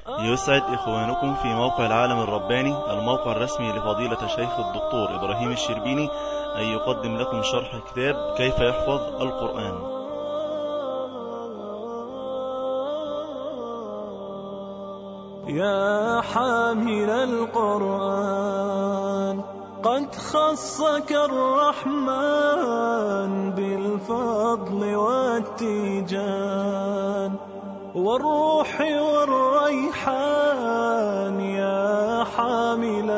يسعد إخوانكم في موقع العالم الرباني الموقع الرسمي لفضيلة الشيخ الدكتور إبراهيم الشربيني أن يقدم لكم شرح كتاب كيف يحفظ القرآن يا حامل القرآن قد خصك الرحمن بالفضل والتيجان والروح والريحان يا حامل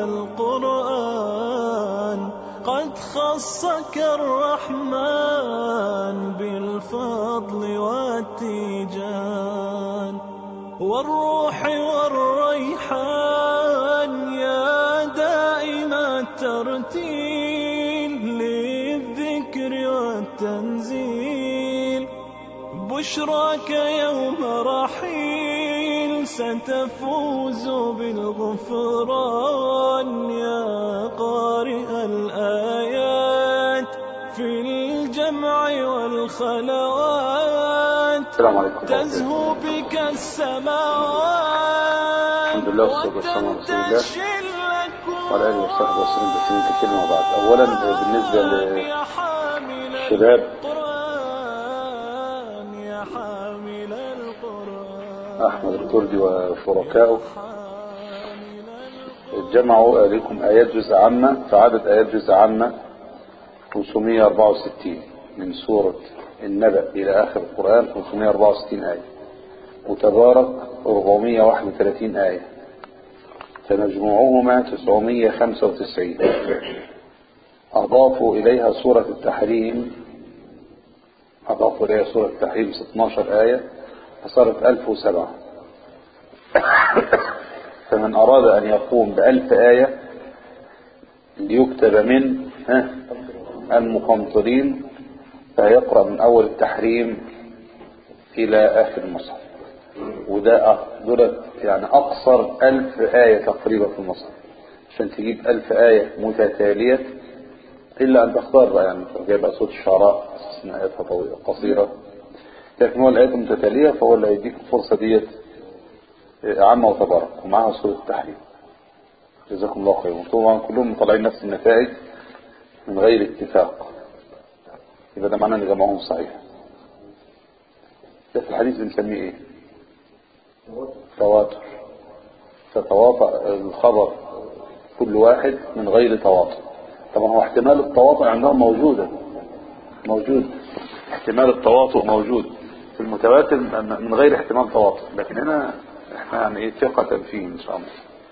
القرآن قد خصك الرحمن بالفضل والتيجان والروح والريحان يا دائم الترتيل للذكر والتنزيل بشراك يوم رحيل ستفوز بالغفران يا قارئ الآيات في الجمع والخلوات السلام عليكم تزهو بك السماوات الحمد لله والصلاة والسلام على رسول الله وتنتشي الأكوان وعلى آله وصحبه وسلم تسليما كثيرا وبعد أولا بالنسبة يا حامل للشباب القرآن يا حامل القرآن أحمد الكردي وشركائه حامل القرآن جمعوا لكم آيات جزء عامة فعدد آيات جزء عامة 564 من سورة النبأ إلى آخر القرآن 564 آية وتبارك 431 آية فمجموعهما 995 أضافوا إليها سورة التحريم أضافوا إليها سورة التحريم 12 آية فصارت 1007 فمن أراد أن يقوم بألف آية ليكتب من ها، المقنطرين فيقرأ من أول التحريم إلى آخر المصحف وده أ- دولت يعني أقصر ألف آية تقريبا في المصحف عشان تجيب ألف آية متتالية إلا أن تختار بقى يعني جايب صوت الشعراء أساس إن آياتها طويلة قصيرة لكن هو الآيات المتتالية فهو اللي هيديك الفرصة ديت عامة وتبارك ومعها سورة التحريم جزاكم الله خيرا طبعا كلهم مطلعين نفس النتائج من غير اتفاق يبقى ده معناه ان جمعهم صحيح ده في الحديث بنسميه ايه تواتر تتواطأ الخبر كل واحد من غير تواطؤ طبعا هو احتمال التواطؤ عندهم موجودة موجود احتمال التواطؤ موجود في المتواتر من غير احتمال تواطؤ لكن هنا احنا يعني ايه ثقة فيه ان شاء الله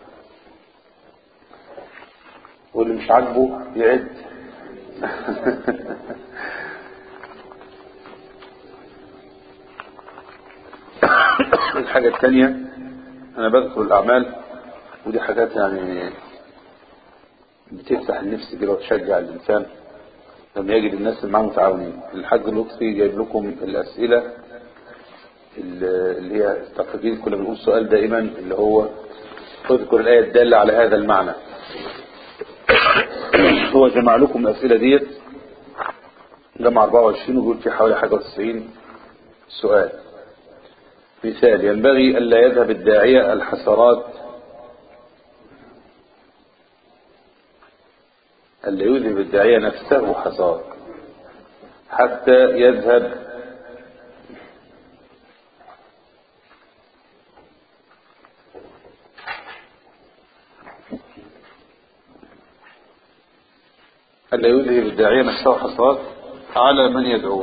واللي مش عاجبه يعد الحاجة الثانية أنا بذكر الأعمال ودي حاجات يعني بتفتح النفس كده وتشجع الإنسان لما يجد الناس اللي معاه متعاونين الحاج لطفي جايب لكم الأسئلة اللي هي تقريبا كنا بنقول سؤال دائما اللي هو اذكر الآية الدالة على هذا المعنى هو جمع لكم الأسئلة ديت جمع 24 ويقول في حوالي حاجة 90 سؤال مثال ينبغي ألا يذهب الداعية الحسرات ألا يذهب الداعية نفسه حسرات حتى يذهب ألا يذهب الداعية نفسه حسرات على من يدعوه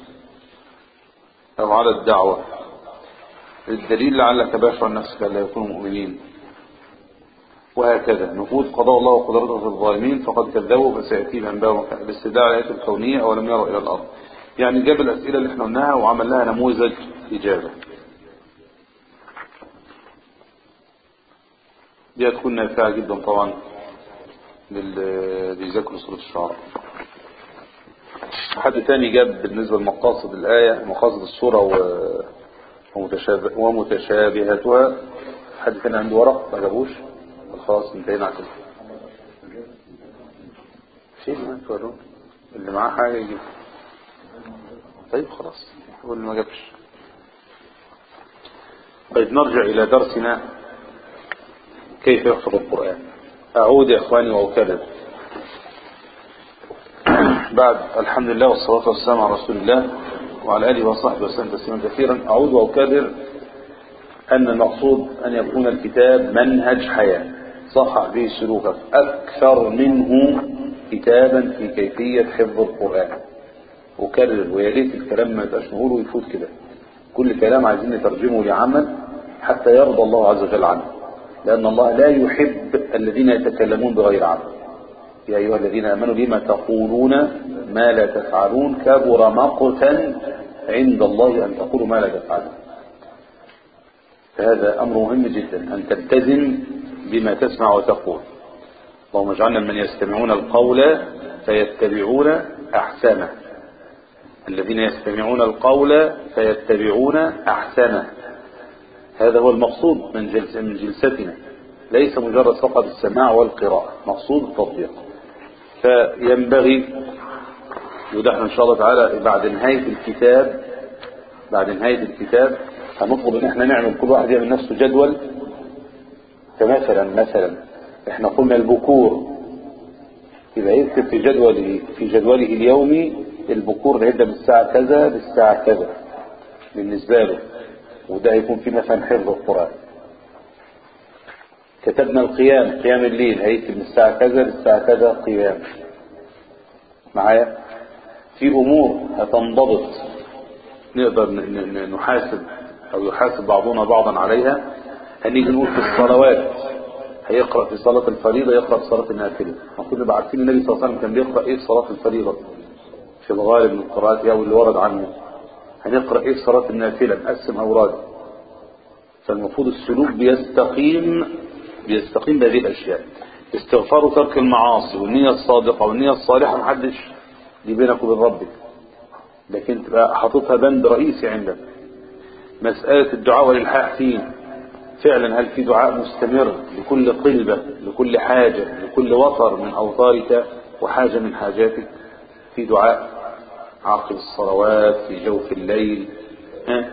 أو على الدعوة الدليل لعلك باشر نفسك لا يكونوا مؤمنين وهكذا نفوذ قضاء الله وقدرته في الظالمين فقد كذبوا فسيأتي الأنباء باستدعاء الآيات الكونية أولم يروا إلى الأرض يعني جاب الأسئلة اللي احنا قلناها وعمل لها نموذج إجابة دي هتكون نافعة جدا طبعا للي بيذاكروا سورة الشعراء حد تاني جاب بالنسبة لمقاصد الآية مقاصد السورة و... ومتشابه ومتشابهاتها حد كان عنده ورق ما جابوش خلاص انتهينا على كده شيء ما تورون اللي معاه حاجة يجيب طيب خلاص هو اللي ما جابش طيب نرجع إلى درسنا كيف يحفظ القرآن أعود يا إخواني وأكرر بعد الحمد لله والصلاة والسلام على رسول الله وعلى آله وصحبه وسلم تسليما كثيرا أعود وأكرر أن المقصود أن يكون الكتاب منهج حياة صح به سلوكك أكثر منه كتابا في كيفية حفظ القرآن أكرر ويا ريت الكلام ما يبقاش نقوله ويفوت كده كل كلام عايزين نترجمه لعمل حتى يرضى الله عز وجل عنه لأن الله لا يحب الذين يتكلمون بغير عمل يا أيها الذين آمنوا لما تقولون ما لا تفعلون كبر مقتا عند الله أن تقولوا ما لا تفعلون فهذا أمر مهم جدا أن تلتزم بما تسمع وتقول اللهم اجعلنا من يستمعون القول فيتبعون أحسنه الذين يستمعون القول فيتبعون أحسنه هذا هو المقصود من, جلس من جلستنا ليس مجرد فقط السماع والقراءة مقصود التطبيق فينبغي وده ان شاء الله تعالى بعد نهاية الكتاب بعد نهاية الكتاب هنطلب ان احنا نعمل كل واحد يعمل نفسه جدول فمثلا مثلا احنا قلنا البكور يبقى يكتب في جدوله في جدوله اليومي البكور هيبدا من الساعة كذا للساعة كذا بالنسبة له وده هيكون في مثلا حفظ القرآن كتبنا القيام قيام الليل هيكتب من الساعة كذا للساعة كذا قيام معايا في أمور هتنضبط نقدر نحاسب أو يحاسب بعضنا بعضا عليها هنيجي نقول في الصلوات هيقرأ في صلاة الفريضة يقرأ في صلاة النافلة المفروض نبقى عارفين النبي صلى الله عليه وسلم كان بيقرأ إيه في صلاة الفريضة في الغالب من القراءات أو اللي ورد عنه هنقرأ إيه في صلاة النافلة نقسم أوراد فالمفروض السلوك بيستقيم بيستقيم بهذه الأشياء استغفار وترك المعاصي والنية الصادقة والنية الصالحة محدش دي بينك وبين ربك لكن تبقى حاططها بند رئيسي عندك مسألة الدعاء والإلحاح فيه فعلا هل في دعاء مستمر لكل قلبة لكل حاجة لكل وطر من أوطارك وحاجة من حاجاتك في دعاء عقب الصلوات في جوف الليل ها؟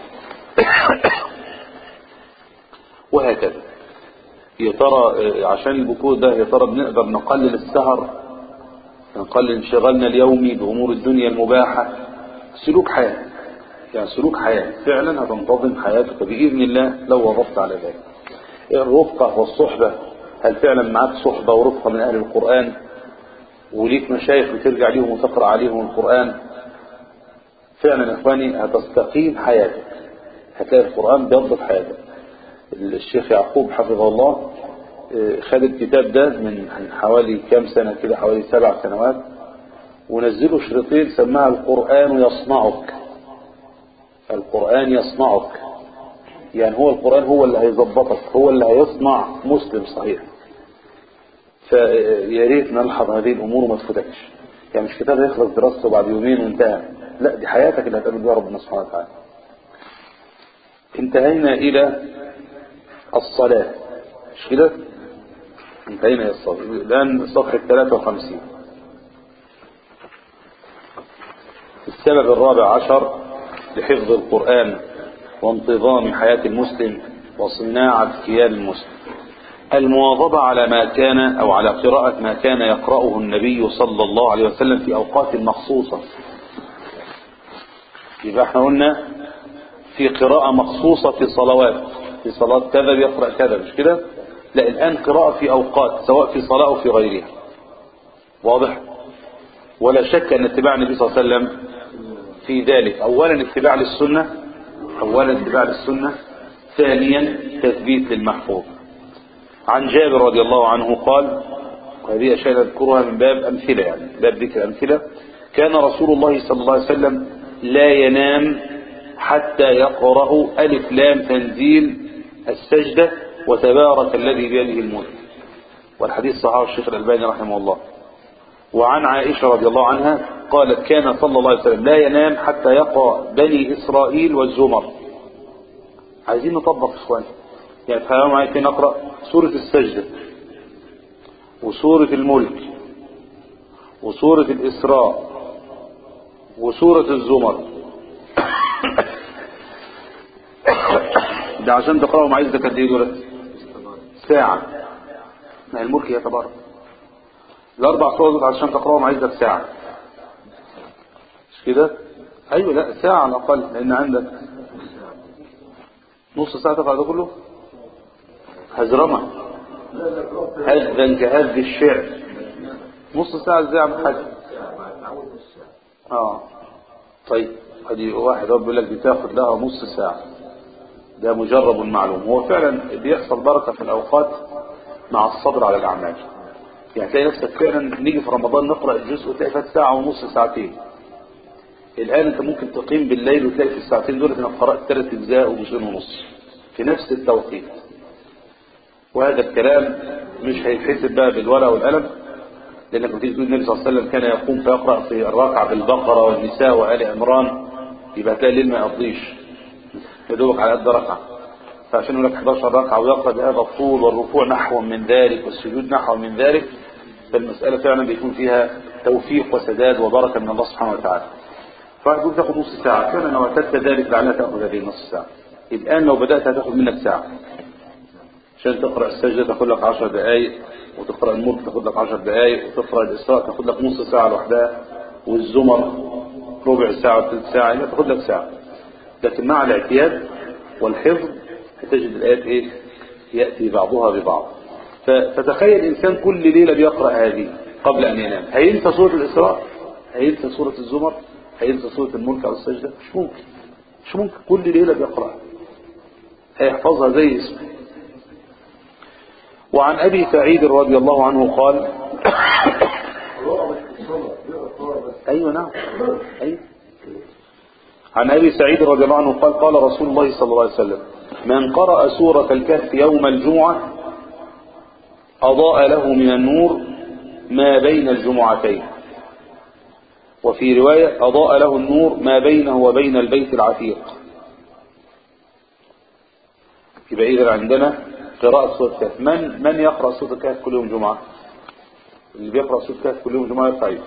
وهكذا يا ترى عشان البكور ده يا ترى بنقدر نقلل السهر نقلل انشغالنا اليومي بأمور الدنيا المباحة سلوك حياة يعني سلوك حياة فعلا هتنتظم حياتك بإذن الله لو وظفت على ذلك الرفقة والصحبة هل فعلا معاك صحبة ورفقة من أهل القرآن وليك مشايخ بترجع ليهم وتقرأ عليهم القرآن فعلا يا إخواني هتستقيم حياتك هتلاقي القرآن بيضبط حياتك الشيخ يعقوب حفظه الله خد الكتاب ده من حوالي كام سنة كده حوالي سبع سنوات ونزله شريطين سماها القرآن يصنعك القرآن يصنعك يعني هو القرآن هو اللي هيظبطك هو اللي هيصنع مسلم صحيح فيا ريت نلحظ هذه الأمور وما تفوتكش يعني مش كتاب يخلص دراسته بعد يومين وانتهى لا دي حياتك اللي هتقابل بها ربنا سبحانه وتعالى انتهينا إلى الصلاة مش كده انتهينا إلى الصلاة الآن صفحة 53 السبب الرابع عشر لحفظ القرآن وانتظام حياة المسلم وصناعة كيان المسلم المواظبة على ما كان أو على قراءة ما كان يقرأه النبي صلى الله عليه وسلم في أوقات مخصوصة يبقى احنا قلنا في قراءة مخصوصة في صلوات في صلاة كذا بيقرأ كذا مش كده لا الآن قراءة في أوقات سواء في صلاة أو في غيرها واضح ولا شك أن اتباع النبي صلى الله عليه وسلم في ذلك أولا اتباع للسنة أولا اتباع للسنة ثانيا تثبيت للمحفوظ عن جابر رضي الله عنه قال وهذه أشياء نذكرها من باب أمثلة يعني باب ذكر أمثلة كان رسول الله صلى الله عليه وسلم لا ينام حتى يقرأ ألف لام تنزيل السجدة وتبارك الذي بيده الملك والحديث صححه الشيخ الألباني رحمه الله وعن عائشة رضي الله عنها قالت كان صلى الله عليه وسلم لا ينام حتى يقرأ بني إسرائيل والزمر عايزين نطبق إخوان يعني تخيلوا معايا كده نقرأ سورة السجدة وسورة الملك وسورة الإسراء وسورة الزمر ده عشان تقرأهم عايز قد ايه دولت ساعة ما هي الملك يتبارك الأربع صور دول عشان تقرأهم عايزك ساعة مش كده؟ أيوة لا ساعة على الأقل لأن عندك نص ساعة تقرأ ده كله هزرمة هزا كهز الشعر نص ساعة ازاي عم حاجة اه طيب ادي واحد رب يقول لك بتاخد لها نص ساعة ده مجرب معلوم هو فعلا بيحصل بركة في الأوقات مع الصبر على الأعمال يعني تلاقي نفسك فعلا نيجي في رمضان نقرأ الجزء وتلاقي فات ساعة ونص ساعتين الآن أنت ممكن تقيم بالليل وتلاقي في الساعتين دول أنك قرأت ثلاث أجزاء وجزئين ونص في نفس التوقيت وهذا الكلام مش هيتحسب بقى بالورقة والقلم لأنك بتيجي تقول النبي صلى الله عليه وسلم كان يقوم فيقرأ في الركعة بالبقرة والنساء وآل عمران يبقى تلاقي الليل ما يقضيش يدوبك على قد ركعة فعشان يقول لك 11 ركعة ويقرأ بهذا الطول والركوع نحو من ذلك والسجود نحو من ذلك فالمسألة فعلا بيكون فيها توفيق وسداد وبركة من الله سبحانه وتعالى فيقول تاخد نص ساعة كان لو اعتدت ذلك لعلها تأخذ هذه النص ساعة الآن لو بدأت هتاخد منك ساعة عشان تقرأ السجدة تاخد لك 10 دقايق وتقرأ الملك تاخد لك 10 دقايق وتقرأ الإسراء تاخد لك نص ساعة لوحدها والزمر ربع ساعة وثلث ساعة يبقى تاخد لك ساعة لكن مع الاعتياد والحفظ هتجد الآيات إيه يأتي بعضها ببعض ف- فتخيل إنسان كل ليلة بيقرأ هذه قبل أن ينام هينسى سورة الإسراء هينسى سورة الزمر هينسى سورة الملك أو السجدة مش ممكن مش ممكن كل ليلة بيقرأها هيحفظها زي اسمه وعن أبي سعيد رضي الله عنه قال أيوة نعم أيوة عن أبي سعيد رضي الله عنه قال قال رسول الله صلى الله عليه وسلم من قرأ سورة الكهف يوم الجمعة أضاء له من النور ما بين الجمعتين وفي رواية أضاء له النور ما بينه وبين البيت العتيق يبقى إذا عندنا قراءة سورة الكهف من من يقرأ سورة الكهف كل يوم جمعة اللي بيقرأ سورة الكهف كل يوم جمعة يرفع يده.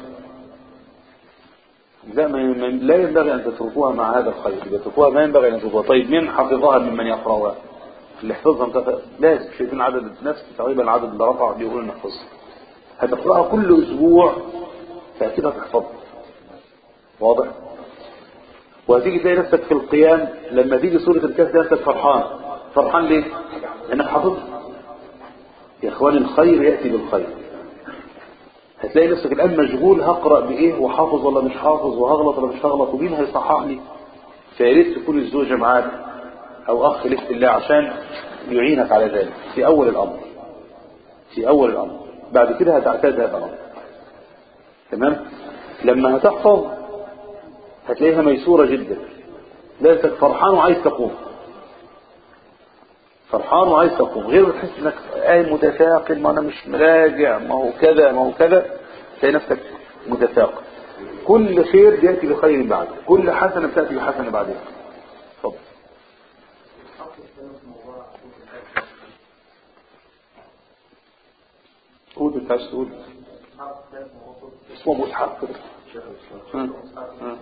لا ما ما- لا ينبغي أن تتركوها مع هذا الخير إذا تتركوها ما ينبغي أن تتركوها طيب من حفظها ممن يقرأها اللي حفظها انت لازم شايفين عدد نفس تقريبا العدد اللي رفع بيقولوا ان حفظها هتقرأها كل أسبوع فأكيد هتحفظها واضح وهتيجي تلاقي نفسك في القيام لما تيجي سورة الكهف ده انت فرحان فرحان ليه؟ لأنك حافظها يا إخواني الخير يأتي بالخير هتلاقي نفسك الآن مشغول هقرأ بإيه وحافظ ولا مش حافظ وهغلط ولا مش هغلط ومين هيصحح لي فيا ريت تكون الزوجة معاك أو أخ لك في الله عشان يعينك على ذلك في أول الأمر في أول الأمر بعد كده هتعتاد هذا الأمر تمام لما هتحفظ هتلاقيها ميسورة جدا لازم فرحان وعايز تقوم فرحان وعايز تقوم غير ما تحس انك قايم متثاقل ما انا مش مراجع ما هو كذا ما هو كذا تلاقي نفسك متثاقل كل خير بياتي بخير بعد كل حسنه بتاتي بحسنه بعدين اتفضل قول انت عايز تقول اسمه مصحف كده ها، ها.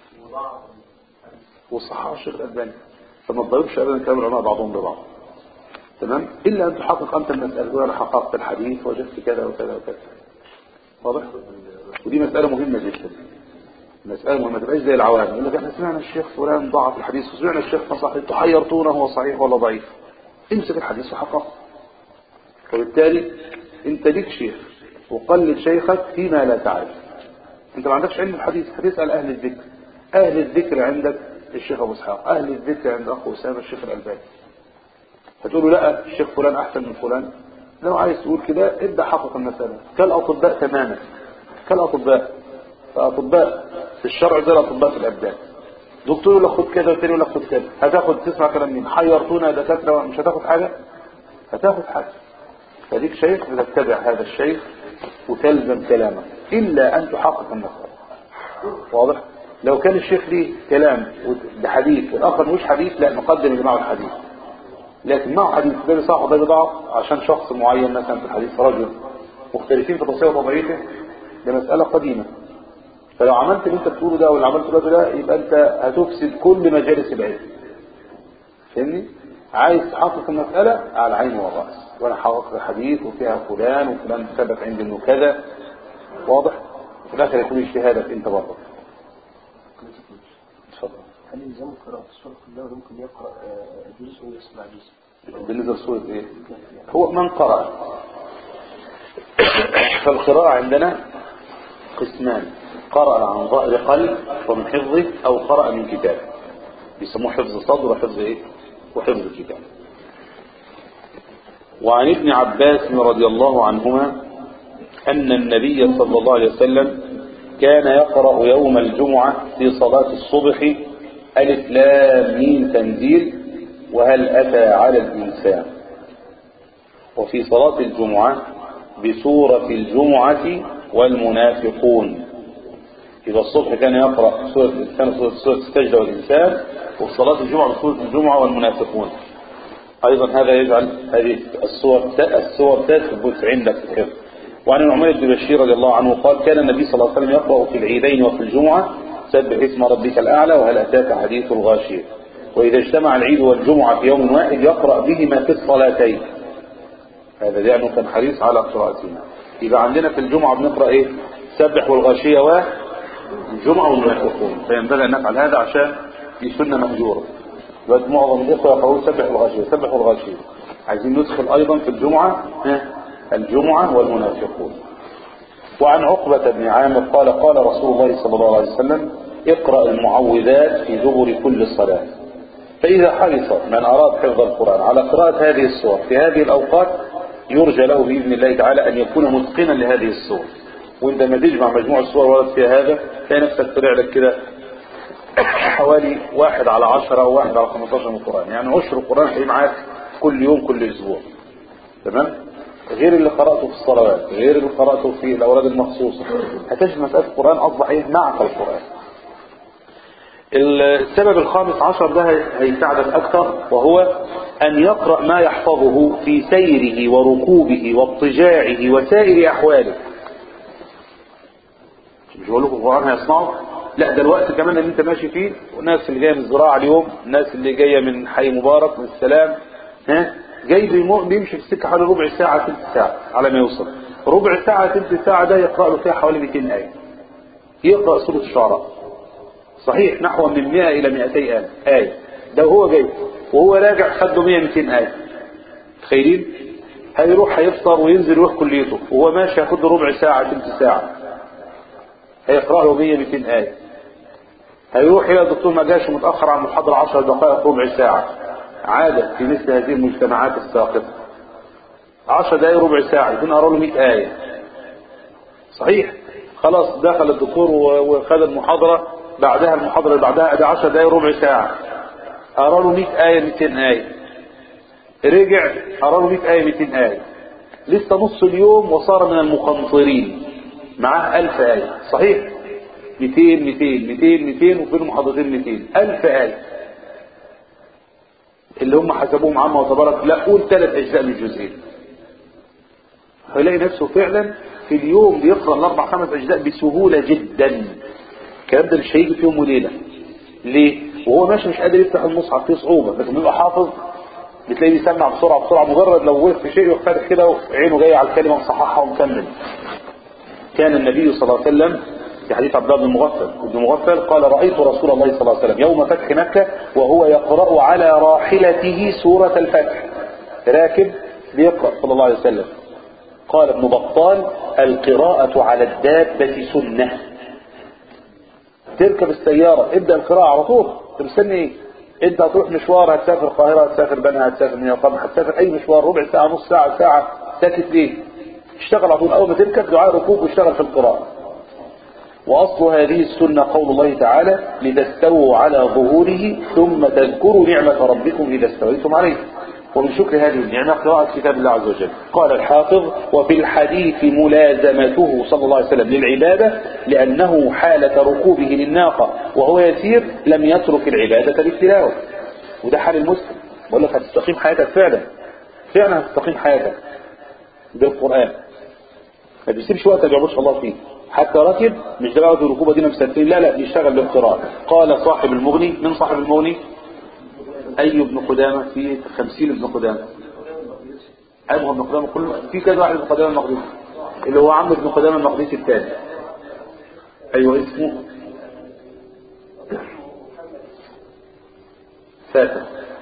وصححه الشيخ الألباني فما تضربش ابدا كلام العلماء بعضهم ببعض تمام الا ان تحقق انت المساله تقول انا حققت الحديث وجدت كذا وكذا وكذا واضح ودي مساله مهمه جدا مساله مهمه ما تبقاش زي العوام يقول لك احنا سمعنا الشيخ فلان ضعف الحديث وسمعنا الشيخ صحيح انتوا حيرتونا هو صحيح ولا ضعيف امسك الحديث وحققه وبالتالي انت ليك شيخ وقلد شيخك فيما لا تعرف انت ما عندكش علم الحديث هتسال اهل الذكر اهل الذكر عندك الشيخ ابو اسحاق اهل الذكر عند اخو اسامه الشيخ الالباني هتقول له لا الشيخ فلان احسن من فلان لو عايز تقول كده ابدا حقق المساله كالاطباء تماما كالاطباء فاطباء في الشرع زي الاطباء في الابدان دكتور يقول لك خد كذا والتاني يقول لك خد كذا هتاخد تسمع كلام مين حيرتونا يا دكاتره مش هتاخد حاجه هتاخد حاجه فليك شيخ بتتبع هذا الشيخ وتلزم كلامه الا ان تحقق المساله واضح لو كان الشيخ ليه كلام بحديث والاخر مش حديث لا نقدم اللي معه الحديث لكن معه حديث ده صح وده ضعف عشان شخص معين مثلا في الحديث رجل مختلفين في تصحيح وضعيفه ده مسألة قديمة فلو عملت اللي انت بتقوله ده واللي عملته ده ده يبقى انت هتفسد كل مجالس العلم فاهمني عايز تحقق المسألة على العين والرأس وانا حققت حديث وفيها فلان وفلان ثبت عندي انه كذا واضح في الاخر يكون اجتهادك انت برضه اتفضل هل يلزم قراءة السورة كلها ولا ممكن يقرأ آه، جزء ويسمع جزء؟ بالنسبة لسورة ايه هو من قرأ فالقراءة عندنا قسمان قرأ عن ظهر قلب ومن حفظه او قرأ من كتاب بيسموه حفظ صدر وحفظ ايه وحفظ كتاب وعن ابن عباس رضي الله عنهما أن النبي صلى الله عليه وسلم كان يقرأ يوم الجمعة في صلاة الصبح ألف لام ميم تنزيل وهل أتى على الإنسان وفي صلاة الجمعة بسورة الجمعة والمنافقون إذا الصبح كان يقرأ سورة الإنسان سورة, سورة السجدة والإنسان وفي صلاة الجمعة بسورة الجمعة والمنافقون أيضا هذا يجعل هذه الصور الصور تثبت عندك في الحفظ وعن النعمان بن بشير رضي الله عنه قال كان النبي صلى الله عليه وسلم يقرأ في العيدين وفي الجمعة سبح اسم ربك الأعلى وهل أتاك حديث الغاشية وإذا اجتمع العيد والجمعة في يوم واحد يقرأ بهما في الصلاتين هذا لأنه كان حريص على قراءتهما يبقى عندنا في الجمعة بنقرأ إيه سبح والغاشية والجمعة والمنافقون فينبغي أن نفعل هذا عشان دي سنة مهجورة بس معظم الإخوة يقولون سبح الغاشية سبح الغاشية عايزين ندخل أيضا في الجمعة ها، الجمعة والمنافقون وعن عقبة بن عامر قال قال رسول الله صلى الله عليه وسلم اقرأ المعوذات في دبر كل صلاة فإذا حرص من أراد حفظ القرآن على قراءة هذه السور في هذه الأوقات يرجى له بإذن الله تعالى أن يكون متقنا لهذه السور وانت ما تجمع مجموع السور ورد فيها هذا تلاقي نفسك طلع لك كده حوالي واحد على عشرة أو واحد على 15 من القرآن يعني عشر القرآن هي معاك كل يوم كل أسبوع تمام غير اللي قرأته في الصلوات غير اللي قرأته في الأوراد المخصوصة هتجد مسألة القرآن أصبح إيه معك القرآن السبب الخامس عشر ده هيساعدك أكثر وهو أن يقرأ ما يحفظه في سيره وركوبه واضطجاعه وسائر أحواله مش بقول لكم القرآن هيصنعه لا ده الوقت كمان اللي انت ماشي فيه والناس اللي جايه من الزراعه اليوم الناس اللي جايه من حي مبارك من السلام ها جاي بيمو- بيمشي في السكه حوالي ربع ساعه ثلث ساعه على ما يوصل ربع ساعه ثلث ساعه ده يقرا له فيها حوالي 200 ايه يقرا سوره الشعراء صحيح نحو من 100 الى 200 ايه ايه ده وهو جاي وهو راجع خد له 100 200 ايه تخيلين هيروح هيفطر وينزل يروح كليته وهو ماشي هياخد له ربع ساعه ثلث ساعه هيقرا له 100 200 ايه هيروح يلاقي الدكتور ما جاش متاخر عن المحاضره 10 دقائق ربع ساعه عاده في مثل هذه المجتمعات الساقطه 10 دقائق ربع ساعه يكون قرا له 100 ايه صحيح خلاص دخل الدكتور و- وخد المحاضره بعدها المحاضره اللي بعدها ادي 10 دقائق ربع ساعه قرا له 100 ايه 200 ايه رجع قرا له 100 ايه 200 ايه لسه نص اليوم وصار من المقنطرين معاه 1000 ايه صحيح 200 200 200 200 وفي المحاضرتين 200 1000 آية اللي هم حسبوهم عامة وتبارك لا قول ثلاث أجزاء من الجزئين هيلاقي نفسه فعلا في اليوم بيقرأ الأربع خمس أجزاء بسهولة جدا الكلام ده مش هيجي في يوم وليلة ليه؟ وهو ماشي مش قادر يفتح المصحف فيه صعوبة لكن بيبقى حافظ بتلاقيه بيسمع بسرعة بسرعة مجرد لو وقف في شيء يفتح كده وعينه جاية على الكلمة مصححها ومكمل كان النبي صلى الله عليه وسلم في حديث عبد الله بن مغفل ابن مغفل قال رأيت رسول الله صلى الله عليه وسلم يوم فتح مكة وهو يقرأ على راحلته سورة الفتح راكب بيقرأ صلى الله عليه وسلم قال ابن بطال القراءة على الدابة سنة تركب السيارة ابدأ القراءة على طول انت مستني ايه انت هتروح مشوار هتسافر القاهرة هتسافر بنها هتسافر من القاهرة هتسافر اي مشوار ربع ساعة نص ساعة ساعة ساكت ليه اشتغل على طول اول ما تركب دعاء ركوب واشتغل في القراءة وأصل هذه السنة قول الله تعالى لتستووا على ظهوره ثم تذكروا نعمة ربكم إذا استويتم عليه ومن شكر هذه النعمة قراءة كتاب الله عز وجل قال الحافظ وفي الحديث ملازمته صلى الله عليه وسلم للعبادة لأنه حالة ركوبه للناقة وهو يسير لم يترك العبادة بالتلاوة وده حال المسلم بقول لك هتستقيم حياتك فعلا فعلا هتستقيم حياتك بالقرآن ما بيسيبش وقت ما بيعبدش الله فيه حتى راكب مش ده بقى الركوبه دي مسافرين لا لا بيشتغل بالقراءه قال صاحب المغني من صاحب المغني أي ابن قدامة في خمسين ابن قدامة أيوة ابن قدامة كله في كذا واحد ابن قدامة المقدسي اللي هو عم ابن قدامة المقدسي الثاني أيوة اسمه فاتك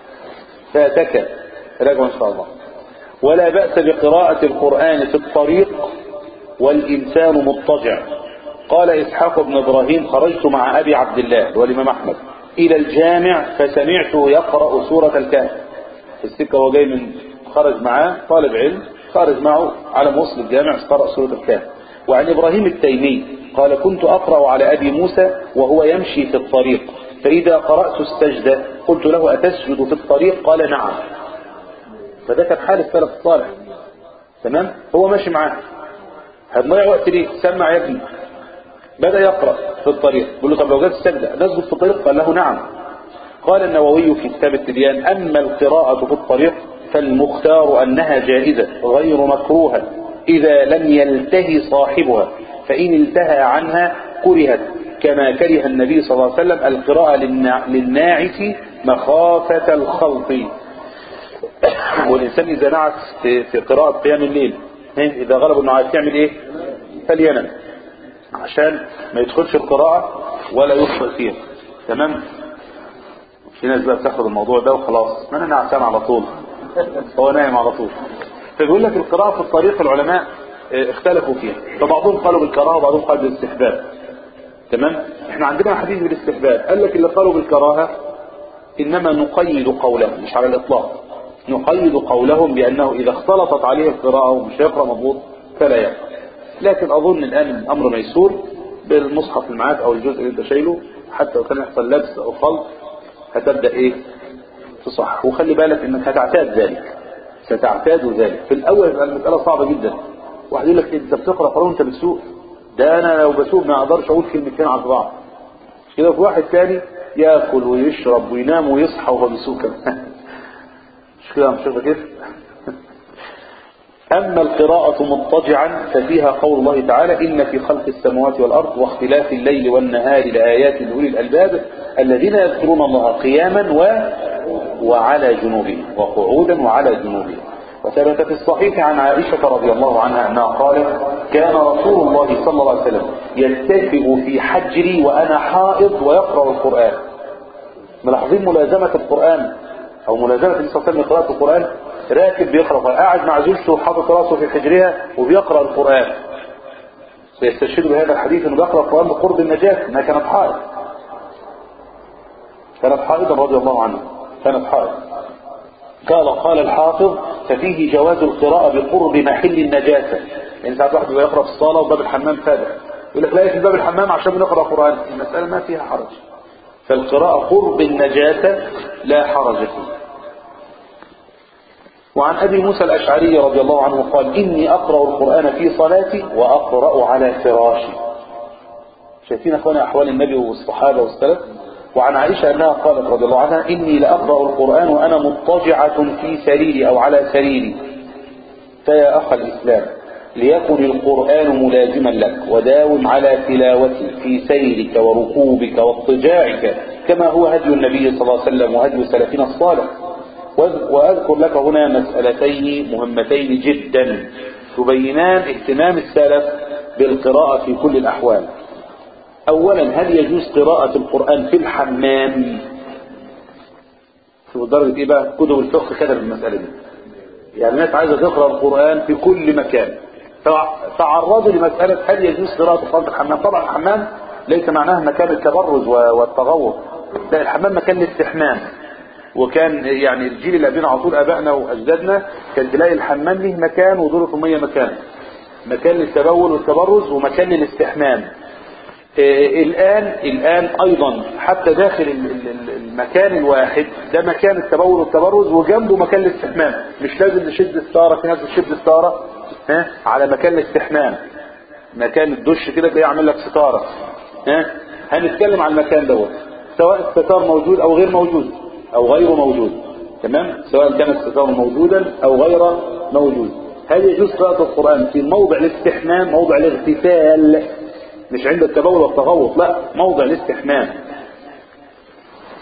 فاتك راجع إن شاء الله ولا بأس بقراءة القرآن في الطريق والإنسان مضطجع قال إسحاق بن إبراهيم خرجت مع أبي عبد الله والإمام أحمد إلى الجامع فسمعته يقرأ سورة الكهف في السكة وهو جاي من خرج معاه طالب علم خرج معه على ما وصل الجامع قرأ سورة الكهف وعن إبراهيم التيمي قال كنت أقرأ على أبي موسى وهو يمشي في الطريق فإذا قرأت السجدة قلت له أتسجد في الطريق قال نعم فده كان حال السلف الصالح تمام هو ماشي معاه هتضيع وقت ليه سمع يا ابني بدأ يقرأ في الطريق يقول له طب لو جت السجدة نسجد في الطريق قال له نعم قال النووي في كتاب التبيان أما القراءة في الطريق فالمختار أنها جائزة غير مكروهة إذا لم يلتهي صاحبها فإن التهى عنها كرهت كما كره النبي صلى الله عليه وسلم القراءة للنا- للناعس مخافة الخلط والإنسان إذا نعس في في قراءة قيام الليل ها، إذا غلب النعاس يعمل إيه فلينم عشان ما يدخلش القراءة ولا يخطئ فيها تمام في ناس بقى بتاخد الموضوع ده وخلاص ما انا نعسان على طول هو نايم على طول فبيقول لك القراءة في الطريق العلماء اه، اختلفوا فيها فبعضهم قالوا بالكراهة وبعضهم قال بالاستحباب تمام احنا عندنا حديث بالاستحباب قال لك اللي قالوا بالكراهة انما نقيد قولهم مش على الاطلاق نقيد قولهم بانه اذا اختلطت عليه القراءة ومش هيقرأ مضبوط فلا يقرأ لكن اظن الان الامر ميسور بالمصحف اللي معاك او الجزء اللي انت شايله حتى لو كان يحصل لبس او خلط هتبدأ ايه تصح وخلي بالك انك هتعتاد ذلك ستعتاد ذلك في الاول يبقى المسألة صعبة جدا واحد يقول لك انت بتقرأ قرآن وانت بتسوق ده انا لو بسوق ما اقدرش اقول كلمتين على بعض مش كده في واحد تاني ياكل ويشرب وينام ويصحى وهو بيسوق كمان مش كده مش كده كيف أما القراءة مضطجعا ففيها قول الله تعالى إن في خلق السماوات والأرض واختلاف الليل والنهار لآيات لأولي الألباب الذين يذكرون الله قياما و... وعلى جنوبهم وقعودا وعلى جنوبهم وثبت في الصحيح عن عائشة رضي الله عنها أنها قالت كان رسول الله صلى الله عليه وسلم يتكئ في حجري وأنا حائض ويقرأ القرآن ملاحظين ملازمة القرآن أو ملازمة النبي صلى الله عليه وسلم لقراءة القرآن راكب بيقرأ القرآن قاعد مع زوجته وحاطط راسه في حجرها وبيقرأ القرآن سيستشهد بهذا الحديث انه بيقرأ القرآن بقرب النجاة انها كانت حائض كانت حائضا رضي الله عنها كانت حائض قال قال الحافظ ففيه جواز القراءة بقرب محل النجاسة يعني ساعات واحد يقرأ في الصلاة وباب الحمام فاتح يقول لك لا في باب الحمام عشان بنقرأ قرآن المسألة ما فيها حرج فالقراءة قرب النجاسة لا حرج فيه وعن أبي موسى الأشعري رضي الله عنه قال إني أقرأ القرآن في صلاتي وأقرأ على فراشي شايفين أخواني أحوال النبي والصحابة والسلف وعن عائشة أنها قالت رضي الله عنها إني لأقرأ القرآن وأنا مضطجعة في سريري أو على سريري فيا أخ الإسلام ليكن القرآن ملازما لك وداوم على تلاوته في سيرك وركوبك واضطجاعك كما هو هدي النبي صلى الله عليه وسلم وهدي سلفنا الصالح وأذكر لك هنا مسألتين مهمتين جدا تبينان اهتمام السلف بالقراءة في كل الأحوال أولا هل يجوز قراءة القرآن في الحمام شوف درجة إيه بقى كتب الفقه كتب المسألة دي يعني الناس عايزة تقرأ القرآن في كل مكان تعرضوا لمسألة هل يجوز قراءة القرآن في الحمام طبعا الحمام ليس معناه مكان التبرز والتغوط لا الحمام مكان الاستحمام وكان يعني الجيل اللي قبلنا على طول ابائنا واجدادنا كان تلاقي الحمام له مكان ودورة الميه مكان مكان للتبول والتبرز ومكان للاستحمام آه الان الان ايضا حتى داخل المكان الواحد ده مكان التبول والتبرز وجنبه مكان الاستحمام مش لازم نشد الستاره في ناس بتشد الستاره ها على مكان الاستحمام مكان الدش كده تلاقيه عامل لك ستاره ها هنتكلم عن المكان دوت سواء الستار موجود او غير موجود او غير موجود تمام سواء كان الستار موجودا او غير موجود هل يجوز قراءة القرآن في موضع الاستحمام موضع الاغتسال مش عند التبول والتغوط لا موضع الاستحمام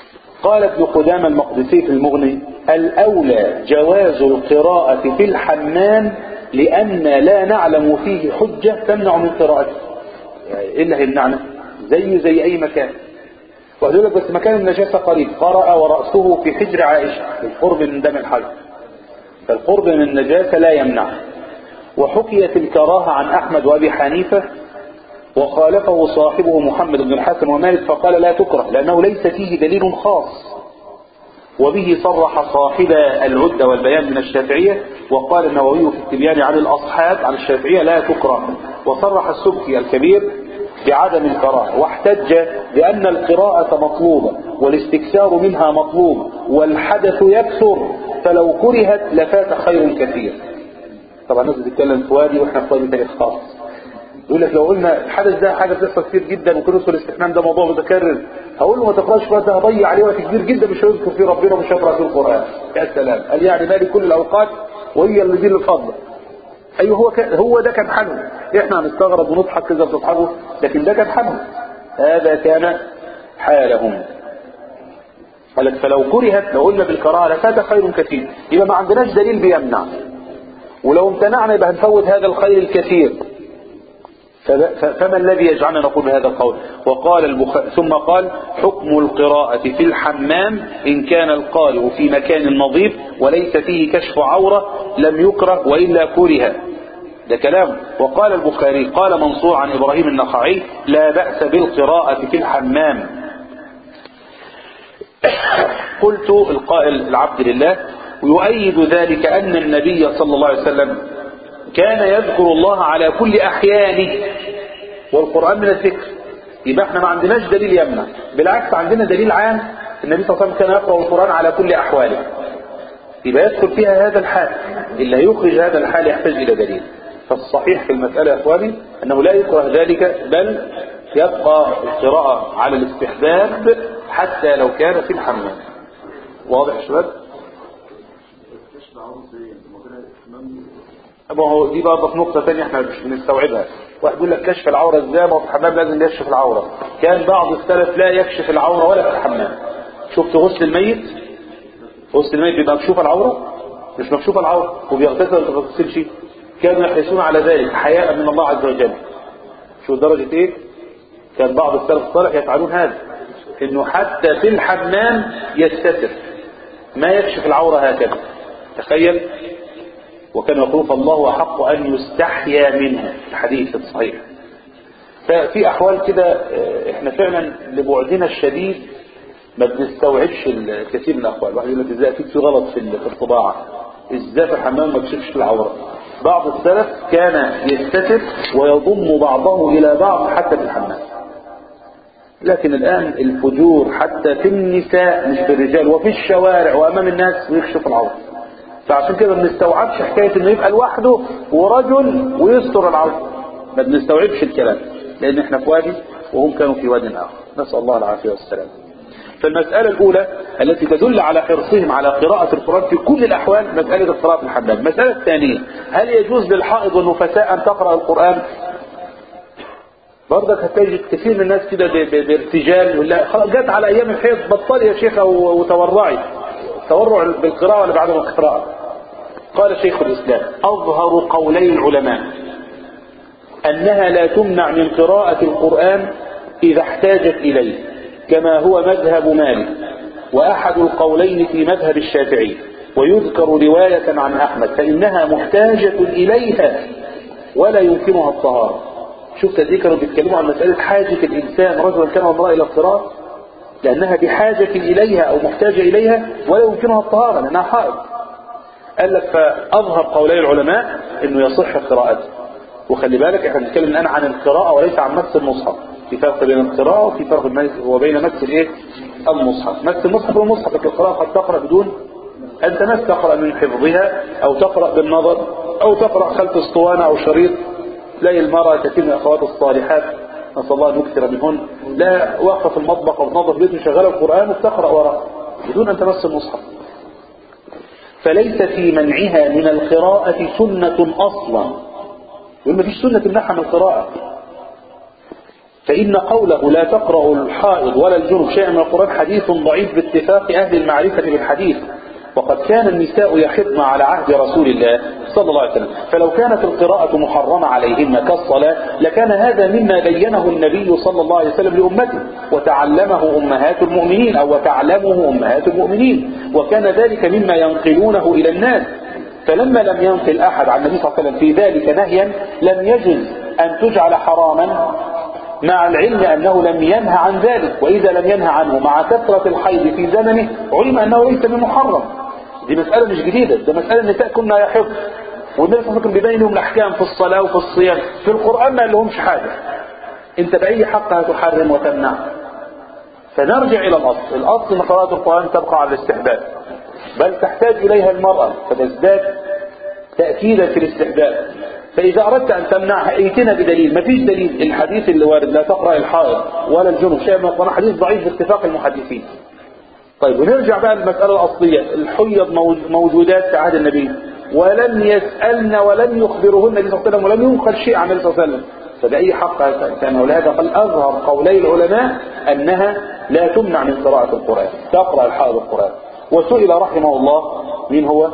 قال ابن قدامة المقدسي في المغني الأولى جواز القراءة في الحمام لأن لا نعلم فيه حجة تمنع من قراءته يعني إيه اللي هيمنعنا زيه زي أي مكان وهذول بس مكان النجاسة قريب قرأ ورأسه في حجر عائشة بالقرب من دم الحج فالقرب من النجاسة لا يمنع وحكيت الكراهة عن أحمد وأبي حنيفة وخالفه صاحبه محمد بن الحسن ومالك فقال لا تكره لأنه ليس فيه دليل خاص وبه صرح صاحب العدة والبيان من الشافعية وقال النووي في التبيان عن الأصحاب عن الشافعية لا تكره وصرح السبكي الكبير بعدم الكراهة واحتج بأن القراءة مطلوبة والاستكثار منها مطلوب والحدث يكثر فلو كرهت لفات خير كثير طبعا الناس بتتكلم في وادي واحنا في وادي تاني خالص يقول لك لو قلنا الحدث ده حاجه بتحصل كتير جدا وكرس الاستحمام ده موضوع متكرر هقول له ما تقراش وقت ده هضيع عليه وقت كبير جدا مش هيذكر فيه ربنا ومش هيقرا فيه القران يا سلام قال يعني مالي كل الاوقات وهي اللي دي الفضل ايوه هو كان هو ده كان حالهم احنا هنستغرب ونضحك كده بتضحكوا لكن ده كان حالهم هذا كان حالهم قال لك فلو كرهت لو قلنا بالكراهه لفات خير كثير يبقى ما عندناش دليل بيمنع ولو امتنعنا يبقى هنفوت هذا الخير الكثير فما الذي يجعلنا نقول هذا القول وقال البخاري ثم قال حكم القراءة في الحمام إن كان القارئ في مكان نظيف وليس فيه كشف عورة لم يكره وإلا كره ده كلام وقال البخاري قال منصور عن إبراهيم النخعي لا بأس بالقراءة في الحمام قلت القائل العبد لله ويؤيد ذلك أن النبي صلى الله عليه وسلم كان يذكر الله على كل أحيانه والقرآن من الذكر يبقى احنا ما عندناش دليل يمنع بالعكس عندنا دليل عام النبي صلى الله عليه وسلم كان يقرأ القرآن على كل أحواله يبقى يدخل فيها هذا الحال اللي هيخرج هذا الحال يحتاج إلى دليل فالصحيح في المسألة يا أخواني أنه لا يكره ذلك بل يبقى القراءة على الاستحباب حتى لو كان في الحمام واضح يا شباب؟ ما هو دي برضه نقطة ثانية احنا مش بنستوعبها واحد يقول لك كشف العورة ازاي ما هو في الحمام لازم يكشف العورة كان بعض السلف لا يكشف العورة ولا في الحمام شفت غسل الميت غسل الميت بيبقى مكشوف العورة مش مكشوف العورة وبيغتسل ولا ما بيغتسلش كانوا يحرصون على ذلك حياء من الله عز وجل شو درجة ايه كان بعض السلف الصالح يفعلون هذا انه حتى في الحمام يستتر ما يكشف العورة هكذا تخيل وكان يقول فالله أحق أن يستحيا منه الحديث الصحيح ففي أحوال كده احنا فعلا لبعدنا الشديد ما بنستوعبش الكثير من الأحوال واحد يقول لك ازاي في غلط في الطباعة ازاي في الحمام ما بيكشفش العورة بعض السلف كان يستتر ويضم بعضه إلى بعض حتى في الحمام لكن الآن الفجور حتى في النساء مش في الرجال وفي الشوارع وأمام الناس ويكشف العورة فعشان كده ما بنستوعبش حكاية انه يبقى لوحده ورجل ويستر العورة ما بنستوعبش الكلام لان احنا في وادي وهم كانوا في واد اخر نسأل الله العافية والسلام فالمسألة الأولى التي تدل على حرصهم على قراءة القرآن في كل الأحوال مسألة القراءة في الحمام المسألة الثانية هل يجوز للحائض والنفساء أن تقرأ القرآن برضك هتجد كثير من الناس كده بارتجال يقول لا جت على أيام الحيض بطلي يا شيخة وتورعي تورع بالقراءة ولا بعدم القراءة قال شيخ الإسلام أظهر قولي العلماء أنها لا تمنع من قراءة القرآن إذا احتاجت إليه كما هو مذهب مالك وأحد القولين في مذهب الشافعي ويذكر رواية عن أحمد فإنها محتاجة إليها ولا يمكنها الطهارة شفت دي كانوا بيتكلموا عن مسألة حاجة الإنسان رجلا كان امرأة إلى القراءة لأنها بحاجة إليها أو محتاجة إليها ولا يمكنها الطهارة لأنها حائض قال لك فأظهر قولي العلماء أنه يصح قراءته وخلي بالك احنا بنتكلم الآن عن القراءة وليس عن مس المصحف في فرق بين القراءة وفي فرق وبين مس الايه المصحف مس المصحف والمصحف لكن القراءة قد تقرأ بدون أن تمس تقرأ من حفظها أو تقرأ بالنظر أو تقرأ خلف اسطوانة أو شريط تلاقي المرأة كثير من الأخوات الصالحات نسأل الله أن يكثر منهن لا واقفة في المطبخ أو تنظف بيت مشغلة القرآن وتقرأ وراء بدون أن تمس المصحف فليس في منعها من القراءة سنة أصلا يقول ما فيش سنة تمنعها من القراءة فإن قوله لا تقرأ الحائض ولا الجنب شيئا من القرآن حديث ضعيف باتفاق أهل المعرفة بالحديث وقد كان النساء يحضن على عهد رسول الله صلى الله عليه وسلم فلو كانت القراءة محرمة عليهن كالصلاة لكان هذا مما بينه النبي صلى الله عليه وسلم لأمته وتعلمه أمهات المؤمنين أو وتعلمه أمهات المؤمنين وكان ذلك مما ينقلونه إلى الناس فلما لم ينقل أحد عن النبي صلى الله عليه وسلم في ذلك نهيا لم يجز أن تجعل حراما مع العلم أنه لم ينهى عن ذلك وإذا لم ينهى عنه مع كثرة الحيض في زمنه علم أنه ليس بمحرم دي مسألة مش جديدة ده مسألة النساء كنا يحب والنبي صلى الله عليه وسلم بيبين لهم الأحكام في الصلاة وفي الصيام في القرآن ما لهمش حاجة أنت بأي حق هتحرم وتمنع فنرجع إلى الأصل الأصل أن قراءة القرآن تبقى على الاستحباب بل تحتاج إليها المرأة فتزداد تأكيدا في الاستحباب فإذا أردت أن تمنعها ائتنا بدليل ما فيش دليل الحديث اللي وارد لا تقرأ الحائض ولا الجنوب شيء من القرآن حديث ضعيف باتفاق المحدثين طيب ونرجع بقى للمسألة الأصلية الحيض موجودات في عهد النبي ولم يسألن ولم يخبرهن النبي صلى الله عليه وسلم ولم ينقل شيء عن النبي صلى الله عليه وسلم فبأي حق كان ولهذا قال أظهر قولي العلماء أنها لا تمنع من قراءة القرآن تقرأ الحائض القرآن وسئل رحمه الله مين هو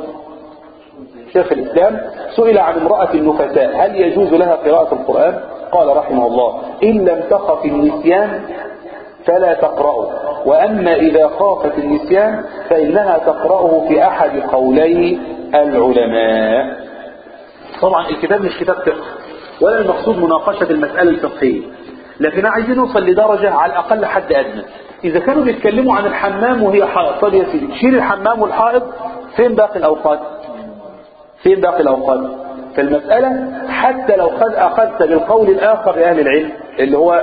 شيخ الإسلام سئل عن امرأة النفساء هل يجوز لها قراءة القرآن قال رحمه الله إن لم تخف النسيان فلا تقرأه وأما إذا خافت النسيان فإنها تقرأه في أحد قولي العلماء طبعا الكتاب مش كتاب فقه ولا المقصود مناقشة المسألة الفقهية لكن عايزين نوصل لدرجة على الأقل حد أدنى إذا كانوا بيتكلموا عن الحمام وهي حائض طب يا سيدي شيل الحمام والحائض فين باقي الأوقات فين باقي الأوقات فالمسألة حتى لو قد أخذت بالقول الآخر لأهل العلم اللي هو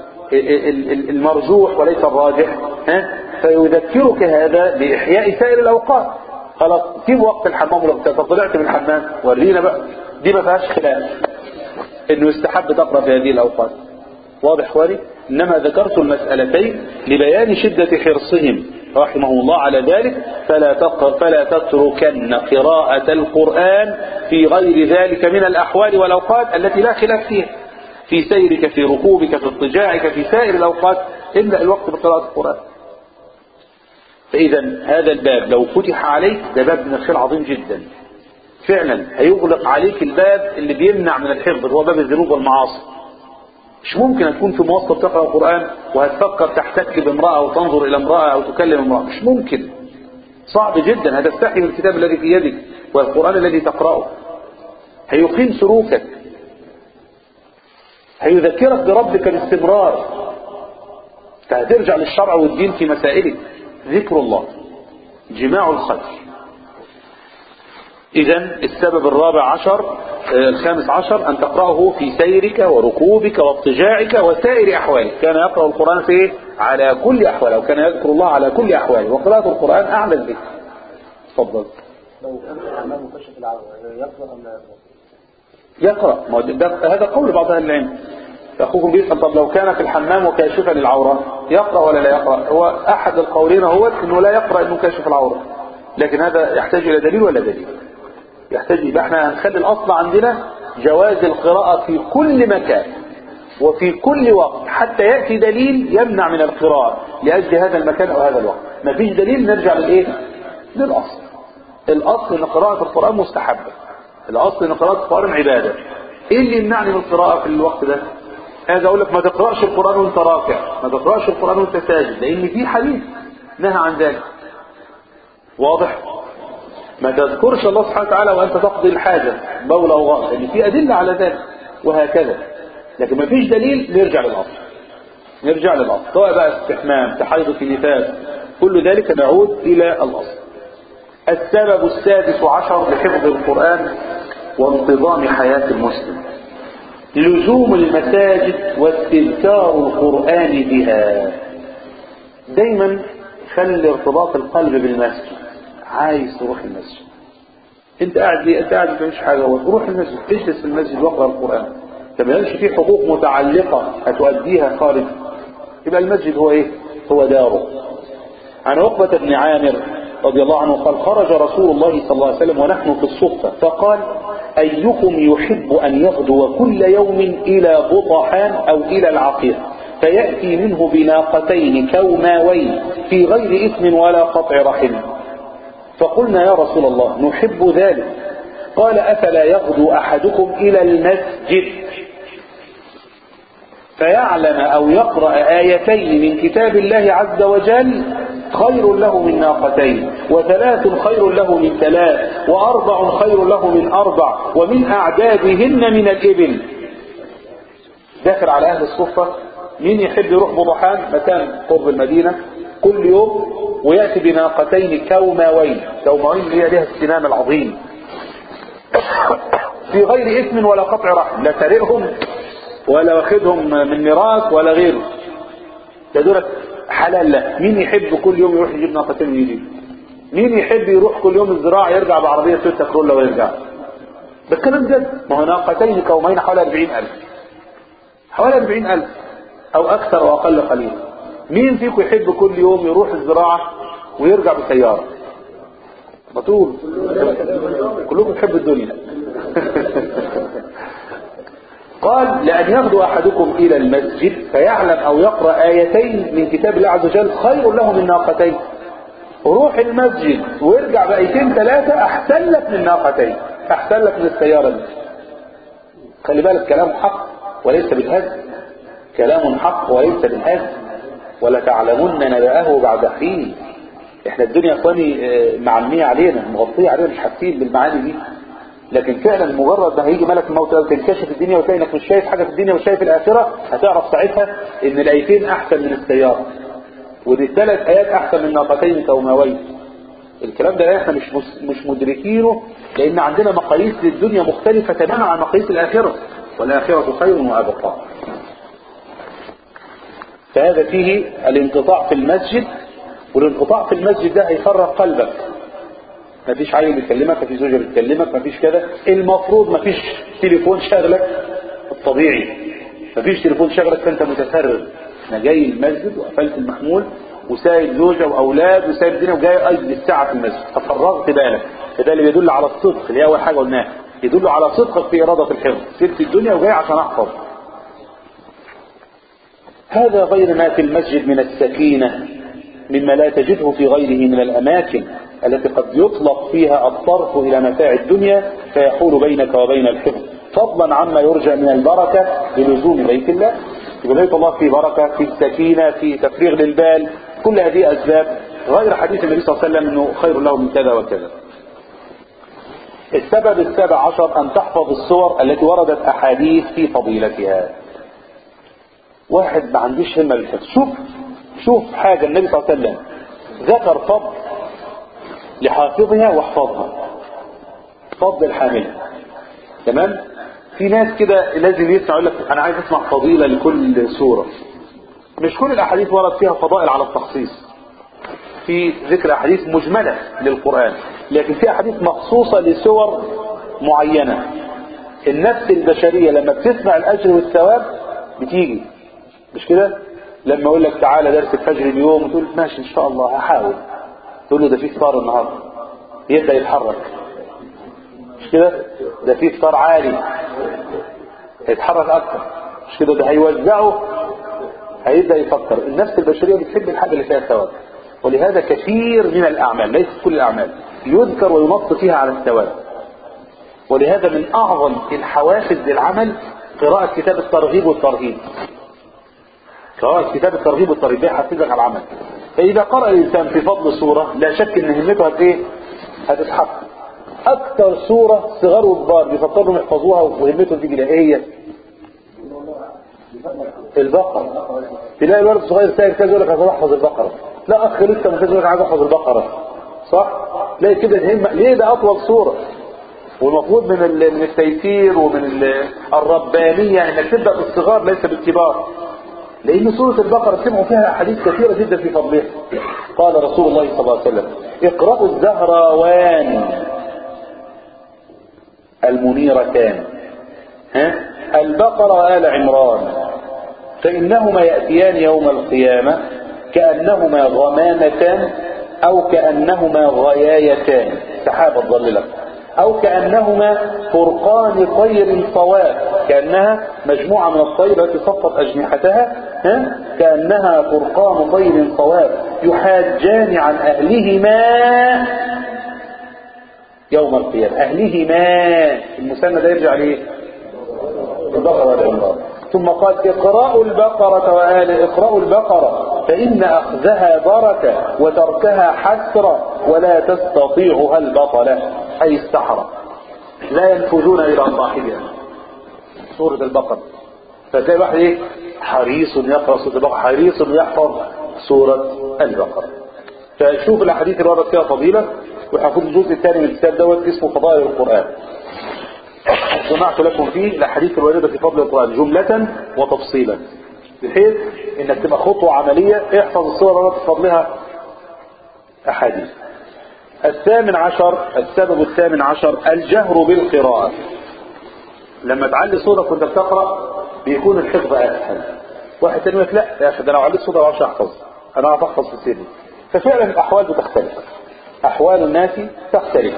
المرجوح وليس الراجح ها فيذكرك هذا بإحياء سائر الأوقات خلاص سيب وقت الحمام ولو طلعت من الحمام ورينا بقى دي ما فيهاش خلاف انه يستحب تقرا في هذه الاوقات واضح اخواني انما ذكرت المسالتين لبيان شده حرصهم رحمه الله على ذلك فلا تقر فلا تتركن قراءة القرآن في غير ذلك من الأحوال والأوقات التي لا خلاف فيها في سيرك في ركوبك في اضطجاعك في سائر الأوقات املأ الوقت بقراءة القرآن فإذا هذا الباب لو فتح عليك ده باب من الخير عظيم جدا فعلا هيغلق عليك الباب اللي بيمنع من الحفظ هو باب الذنوب والمعاصي مش ممكن تكون في مواصلة تقرأ القرآن وهتفكر تحتك بامرأة أو تنظر إلى امرأة أو تكلم امرأة مش ممكن صعب جدا هتستحي من الكتاب الذي في يدك والقرآن الذي تقرأه هيقيم سلوكك هيذكرك بربك باستمرار فهترجع للشرع والدين في مسائلك ذكر الله جماع الخير إذا السبب الرابع عشر الخامس عشر أن تقرأه في سيرك وركوبك واضطجاعك وسائر أحوالك كان يقرأ القرآن في على كل أحواله وكان يذكر الله على كل أحواله وقراءة القرآن أعلى الذكر تفضل لو كان الحمام مكشف العورة يقرأ أم لا يقرأ يقرأ؟ ما هو ده- هذا قول بعض أهل العلم أخوكم بيسأل طب لو كان في الحمام وكاشفا للعورة يقرأ ولا لا يقرأ هو أحد القولين هو أنه لا يقرأ أنه كاشف العورة لكن هذا يحتاج إلى دليل ولا دليل يحتاج يبقى احنا هنخلي الأصل عندنا جواز القراءة في كل مكان وفي كل وقت حتى يأتي دليل يمنع من القراءة لأجل هذا المكان أو هذا الوقت ما فيش دليل نرجع للإيه للأصل الأصل أن قراءة القرآن مستحبة الأصل أن قراءة القرآن عبادة إيه اللي يمنعني من القراءة في الوقت ده هذا أقول لك ما تقرأش القرآن وانت راكع ما تقرأش القرآن وانت ساجد لأن في حديث نهى عن ذلك واضح ما تذكرش الله سبحانه وتعالى وأنت تقضي الحاجة بول أو غائط لأن في أدلة على ذلك وهكذا لكن ما فيش دليل نرجع للأصل نرجع للأصل سواء بقى استحمام تحيض في نفاس كل ذلك نعود إلى الأصل السبب السادس عشر لحفظ القرآن وانتظام حياة المسلم لزوم المساجد واستذكار القرآن بها دايما خلي ارتباط القلب بالمسجد عايز تروح المسجد انت قاعد ليه انت قاعد ما بتعملش حاجه هو روح المسجد اجلس في المسجد واقرا القران طب ما يبقاش في حقوق متعلقه هتؤديها خارج يبقى المسجد هو ايه هو داره عن عقبة بن عامر رضي الله عنه قال خرج رسول الله صلى الله عليه وسلم ونحن في الصفة فقال أيكم يحب أن يغدو كل يوم إلى بطحان أو إلى العقيق فيأتي منه بناقتين كوماوين في غير إثم ولا قطع رحم فقلنا يا رسول الله نحب ذلك قال أفلا يغدو أحدكم إلى المسجد فيعلم أو يقرأ آيتين من كتاب الله عز وجل خير له من ناقتين وثلاث خير له من ثلاث وأربع خير له من أربع ومن أعدادهن من الإبل داخل على أهل الصفة مين يحب يروح بضحان مكان قرب المدينة كل يوم ويأتي بناقتين كوماوين كوماوين اللي هي لها السنام العظيم في غير اسم ولا قطع رحم لا سارقهم ولا واخدهم من ميراث ولا غيره ده دول حلال له مين يحب كل يوم يروح يجيب ناقتين ويجي مين يحب يروح كل يوم الزراعة يرجع بعربية تويوتا كرولا ويرجع ده الكلام جد ما هو ناقتين كومين حوالي 40000 حوالي 40000 او اكثر واقل قليلا مين فيكم يحب كل يوم يروح الزراعة ويرجع بسيارة بطول كلكم تحبوا الدنيا قال لأن يغدو أحدكم إلى المسجد فيعلم أو يقرأ آيتين من كتاب الله عز وجل خير له من ناقتين روح المسجد وارجع بآيتين ثلاثة أحسن لك من ناقتين أحسن لك من السيارة دي خلي بالك كلام حق وليس بالهزل كلام حق وليس بالهزل ولتعلمن نبأه بعد حين احنا الدنيا اخواني معمية علينا مغطية علينا مش حاسين بالمعاني دي لكن فعلا مجرد ما هيجي ملك الموت لو تنكشف الدنيا وتلاقي انك مش شايف حاجه في الدنيا ومش شايف الاخره هتعرف ساعتها ان الايتين احسن من السياره ودي الثلاث ايات احسن من ناقتين كوماوين الكلام ده احنا مش مش مدركينه لان عندنا مقاييس للدنيا مختلفه تماما عن مقاييس الاخره والاخره خير وابقى فهذا فيه الانقطاع في المسجد والانقطاع في المسجد ده هيفرق قلبك ما فيش عيل بيكلمك ما فيش زوجة بتكلمك ما فيش كده المفروض ما فيش تليفون شغلك الطبيعي ما فيش تليفون شغلك فانت متفرغ انا جاي المسجد وقفلت المحمول وسايب زوجة واولاد وسايب الدنيا وجاي اجلس الساعة في المسجد ففرغت بالك فده اللي بيدل على الصدق اللي هي اول حاجة قلناها يدل على صدقك في ارادة الحفظ سبت الدنيا وجاي عشان احفظ هذا غير ما في المسجد من السكينة مما لا تجده في غيره من الأماكن التي قد يطلق فيها الطرف إلى متاع الدنيا فيحول بينك وبين الحفظ فضلا عما يرجى من البركة بلزوم بيت الله يقول بيت الله في بركة في السكينة في تفريغ للبال كل هذه أسباب غير حديث النبي صلى الله عليه وسلم أنه خير له من كذا وكذا السبب السابع عشر أن تحفظ الصور التي وردت أحاديث في فضيلتها واحد ما عندوش همة بالحفظ شوف شوف حاجة النبي صلى الله عليه وسلم ذكر فضل لحافظها واحفظها فضل الحاملة تمام في ناس كده لازم يسمع يقول لك انا عايز اسمع فضيلة لكل سورة مش كل الاحاديث ورد فيها فضائل على التخصيص في ذكر احاديث مجملة للقرآن لكن في احاديث مخصوصة لسور معينة النفس البشرية لما بتسمع الاجر والثواب بتيجي مش كده لما يقول لك تعالى درس الفجر اليوم وتقول ماشي ان شاء الله هحاول تقول له ده في فطار النهارده يبدا يتحرك مش كده ده في فطار عالي هيتحرك اكتر مش كده ده هيوزعه هيبدا يفكر النفس البشريه بتحب الحاجه اللي فيها ثواب ولهذا كثير من الاعمال ليس كل الاعمال يذكر وينص فيها على الثواب ولهذا من اعظم الحوافز للعمل قراءة كتاب الترغيب والترهيب قراءة كتاب الترغيب والترهيب يحفزك على العمل فإذا قرأ الإنسان في فضل سورة لا شك إن همته هت إيه؟ هتتحقق أكثر سورة صغار وكبار بيفكروا يحفظوها وهمتهم تيجي إيه هي؟ البقرة تلاقي الولد الصغير سائر كذا يقول لك عايز احفظ البقرة لا أخ لسه ما يقول لك عايز أحفظ البقرة صح؟ تلاقي كده الهمة ليه ده أطول سورة؟ والمفروض من من التيسير ومن الربانية انك تبدأ بالصغار ليس بالكبار لأن سورة البقرة سمعوا فيها أحاديث كثيرة جدا في فضلها قال رسول الله صلى الله عليه وسلم اقرأوا الزهراوان المنيرتان ها البقرة وآل عمران فإنهما يأتيان يوم القيامة كأنهما غمامتان أو كأنهما غيايتان سحابة تظللك أو كأنهما فرقان طير صواب كأنها مجموعة من الطير التي صفت أجنحتها ها؟ كأنها فرقان طير صواب يحاجان عن أهلهما يوم القيامة أهلهما المثنى ده يرجع ليه البقرة والعمران ثم قال اقرأوا البقرة وآل اقرأوا البقرة فإن أخذها بركة وتركها حسرة ولا تستطيعها البطلة أي السحرة لا ينفذون إلى صاحبها سورة البقرة فتلاقي واحد ايه حريص يقرأ سورة البقرة حريص يحفظ سورة البقرة فشوف الأحاديث اللي وردت فيها فضيلة وحفظ الجزء الثاني من الكتاب دوت اسمه فضائل القرآن جمعت لكم فيه الاحاديث الواردة في فضل القرآن جملة وتفصيلا بحيث انك تبقى خطوة عملية احفظ الصورة التي فضلها احاديث الثامن عشر السبب الثامن عشر الجهر بالقراءة لما تعلي صوتك وانت بتقرأ بيكون الحفظ اسهل واحد تاني يقول لك لا يا اخي ده انا لو عليت صوتي ما بعرفش احفظ انا اعرف احفظ في سيدي ففعلا الاحوال بتختلف احوال الناس تختلف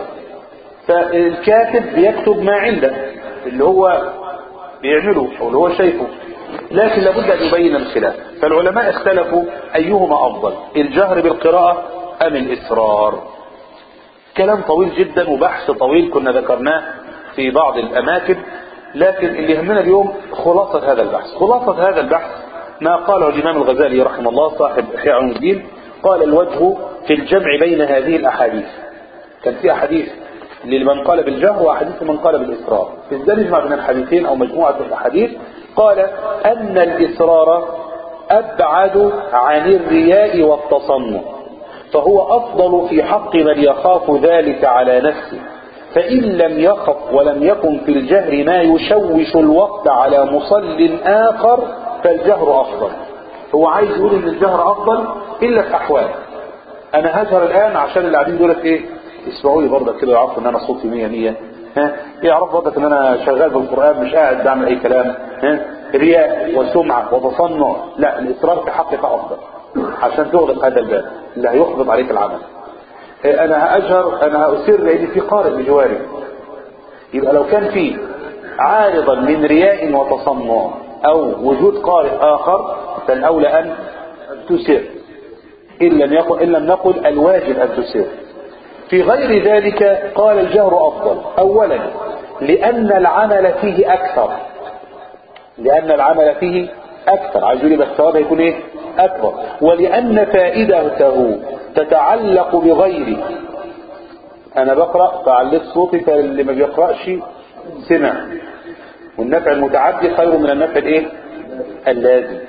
فالكاتب بيكتب ما عنده اللي هو بيعمله او اللي هو شايفه لكن لابد ان يبين الخلاف فالعلماء اختلفوا ايهما افضل الجهر بالقراءة ام الاصرار كلام طويل جدا وبحث طويل كنا ذكرناه في بعض الاماكن لكن اللي يهمنا اليوم خلاصة هذا البحث خلاصة هذا البحث ما قاله الامام الغزالي رحمه الله صاحب احياء علوم الدين قال الوجه في الجمع بين هذه الاحاديث كان في احاديث لمن قال بالجهر واحاديث لمن قال بالاصرار ازاي نجمع بين الحديثين او مجموعه الاحاديث قال ان الاصرار ابعد عن الرياء والتصنع فهو افضل في حق من يخاف ذلك على نفسه فان لم يخف ولم يكن في الجهر ما يشوش الوقت على مصل اخر فالجهر افضل هو عايز يقول ان الجهر افضل الا في احوال انا هجهر الان عشان اللي قاعدين دولت ايه يسمعوا لي برضك كده يعرفوا ان انا صوتي 100 100 ها يعرفوا برضك ان انا شغال بالقران مش قاعد بعمل اي كلام ها رياء وسمعه وتصنع لا الاصرار في حقك افضل عشان تغلق هذا الباب اللي هيحبط عليك العمل انا هاجهر انا هاسر لان في قارئ بجواري يبقى لو كان في عارضا من رياء وتصنع او وجود قارئ اخر فالاولى ان تسر ان لم يقل ان لم نقل الواجب ان تسر في غير ذلك قال الجهر أفضل أولا لأن العمل فيه أكثر لأن العمل فيه أكثر عايز يقول بس الثواب هيكون إيه أكبر ولأن فائدته تتعلق بغيري أنا بقرأ فعلت صوتي فاللي ما بيقرأش سمع والنفع المتعدي خير من النفع الإيه اللازم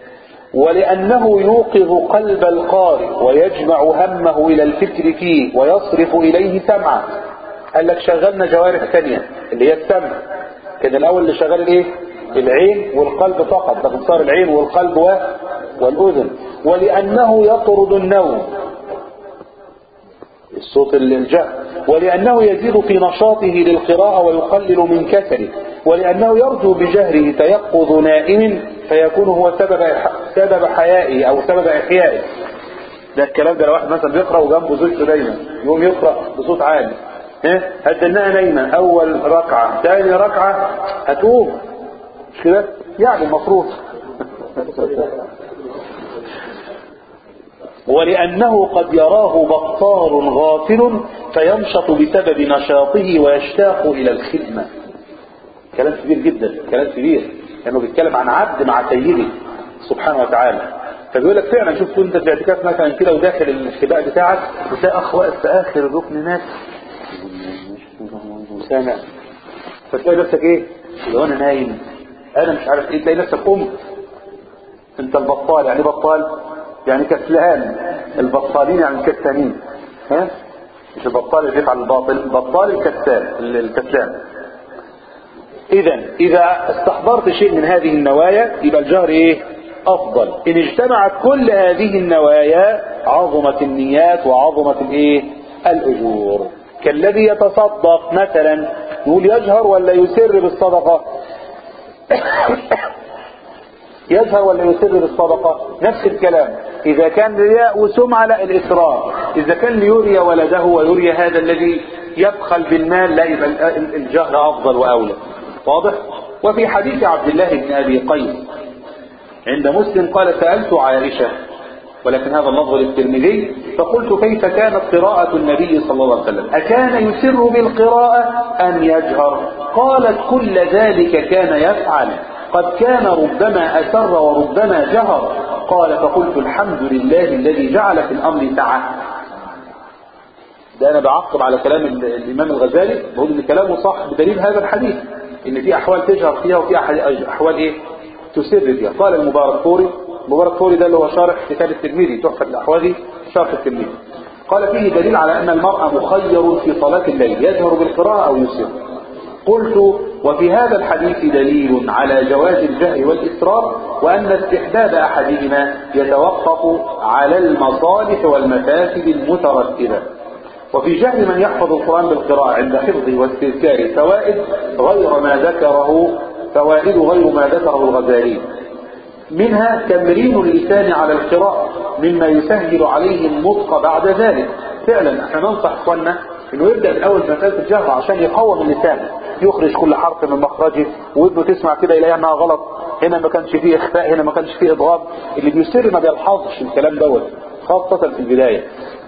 ولأنه يوقظ قلب القارئ ويجمع همه إلى الفكر فيه ويصرف إليه سمعه قال لك شغلنا جوارح ثانية اللي هي السمع كان الأول اللي شغال الإيه العين والقلب فقط ده صار العين والقلب و... والأذن ولأنه يطرد النوم الصوت الجهر ولأنه يزيد في نشاطه للقراءة ويقلل من كسله ولأنه يرجو بجهره تيقظ نائم فيكون هو سبب سبب حيائه أو سبب إحيائه ده الكلام ده لو واحد مثلا بيقرأ وجنبه زوجته دايما يقوم يقرأ بصوت عالي ها هتنها نايمة أول ركعة ثاني ركعة هتقوم مش كده يعني المفروض ولأنه قد يراه بطال غافل فينشط بسبب نشاطه ويشتاق إلى الخدمة كلام كبير جدا كلام كبير لأنه بيتكلم عن عبد مع سيده سبحانه وتعالى فبيقول لك فعلا شوف كنت في اعتكاف مثلا كده وداخل السباق بتاعك وتلاقي اخ واقف في اخر الركن مات سامع فتلاقي نفسك ايه لو انا نايم انا مش عارف ايه تلاقي نفسك قمت انت البطال يعني بطال يعني كسلان البطالين يعني الكسلانين ها مش البطال اللي يفعل الباطل البطال الكسلان الكسلان اذا اذا استحضرت شيء من هذه النوايا يبقى الجهر ايه افضل ان اجتمعت كل هذه النوايا عظمت النيات وعظمت الايه الاجور كالذي يتصدق مثلا يقول يجهر ولا يسر بالصدقه يجهر ولا يسر بالصدقة نفس الكلام إذا كان رياء وسمعة لا الإسرار إذا كان ليري ولده ويري هذا الذي يبخل بالمال لا يبقى ال- ال- الجهر افضل واولى واضح وفي حديث عبد الله بن ابي قيس عند مسلم قال سألت عائشة ولكن هذا اللفظ للترمذي فقلت كيف كانت قراءة النبي صلى الله عليه وسلم أكان يسر بالقراءة أم يجهر قالت كل ذلك كان يفعل قد كان ربما أسر وربما جهر قال فقلت الحمد لله الذي جعل في الأمر سعة ده أنا بعقب على كلام ال- الإمام الغزالي بقول إن كلامه صح بدليل هذا الحديث إن في أحوال تجهر فيها وفي أح- أحوال إيه تسر فيها قال المبارك فوري المبارك فوري ده اللي هو شارح كتاب الترمذي تحفة الأحوالي شرح الترمذي قال فيه دليل على أن المرأة مخير في صلاة الليل يجهر بالقراءة أو يسر قلت وفي هذا الحديث دليل على جواز الجهر والإسرار وأن استحباب أحدهما يتوقف على المصالح والمفاسد المترتبة وفي جهل من يحفظ القرآن بالقراءة عند حفظه واستذكاره فوائد غير ما ذكره فوائد غير ما ذكره الغزالي منها تمرين اللسان على القراءة مما يسهل عليه النطق بعد ذلك فعلا احنا ننصح اخواننا انه يبدا الاول بمساله الجهر عشان يقوم اللسان يخرج كل حرف من مخرجه ودنه تسمع كده يلاقي انها غلط هنا ما كانش فيه اخفاء هنا ما كانش فيه اضغام اللي بيسر ما بيلحظش الكلام دوت خاصه في البدايه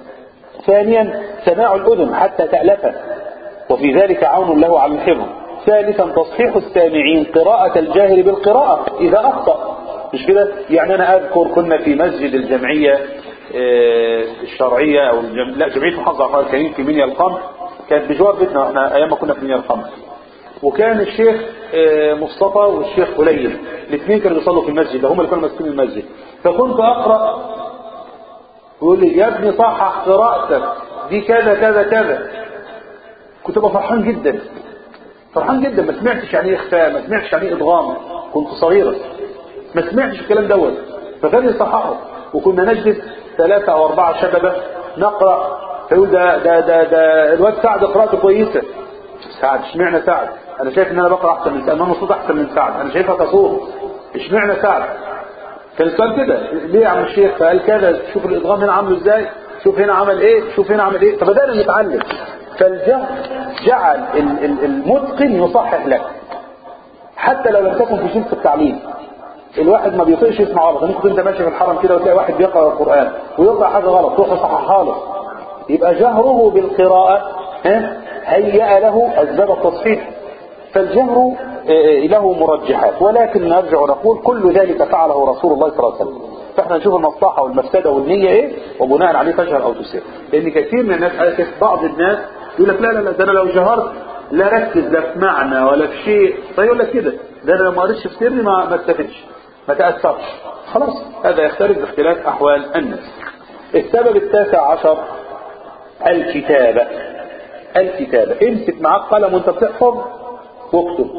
ثانيا سماع الأذن حتى تألفه وفي ذلك عون له على الحفظ ثالثا تصحيح السامعين قراءة الجاهل بالقراءة إذا أخطأ مش كده يعني أنا أذكر كنا في مسجد الجمعية آه، الشرعية أو الجم... لا جمعية محافظة القرآن الكريم في منيا القمر كانت بجوار بيتنا احنا أيام ما كنا في منيا القمر وكان الشيخ آه، مصطفى والشيخ قليل الاثنين كانوا بيصلوا في المسجد هم اللي كانوا ماسكين المسجد فكنت أقرأ يقول لي يا ابني صحح قراءتك دي كذا كذا كذا كنت ببقى فرحان جدا فرحان جدا ما سمعتش يعني ايه اخفاء ما سمعتش يعني ايه ادغام كنت صغيرا ما سمعتش الكلام دوت فكان يصححه وكنا نجلس ثلاثة او اربعة شبابة نقرأ فيقول ده ده ده ده الواد سعد قراءته كويسة سعد اشمعنى سعد انا شايف ان انا بقرا احسن من سعد انا صوت احسن من سعد انا شايفها تصور اشمعنى سعد كان السؤال كده ليه يا عم الشيخ فقال كذا شوف الادغام هنا عامله ازاي شوف هنا عمل ايه شوف هنا عمل ايه فبدانا نتعلم فالجهل جعل ال- ال- المتقن يصحح لك حتى لو لم تكن في جلسه التعليم الواحد ما بيطيقش يسمع غلط ممكن انت ماشي في الحرم كده وتلاقي واحد بيقرا القران ويقرا حاجه غلط تروح تصححها له يبقى جهره بالقراءه ها هيأ له اسباب التصحيح فالجهر آه، له مرجحات ولكن نرجع ونقول كل ذلك فعله رسول الله صلى الله عليه وسلم فاحنا نشوف المصلحة والمفسدة والنية ايه وبناء عليه تجهر او تسر لان كثير من الناس آسف بعض الناس يقول لك لا لا لا ده انا لو جهرت لا ركز لا في معنى ولا في شيء فيقول لك كده ده انا لو ما قريتش في سري ما ما استفدش ما تأثرش خلاص هذا يختلف باختلاف احوال الناس السبب التاسع عشر الكتابة الكتابة امسك معاك قلم وانت بتحفظ واكتب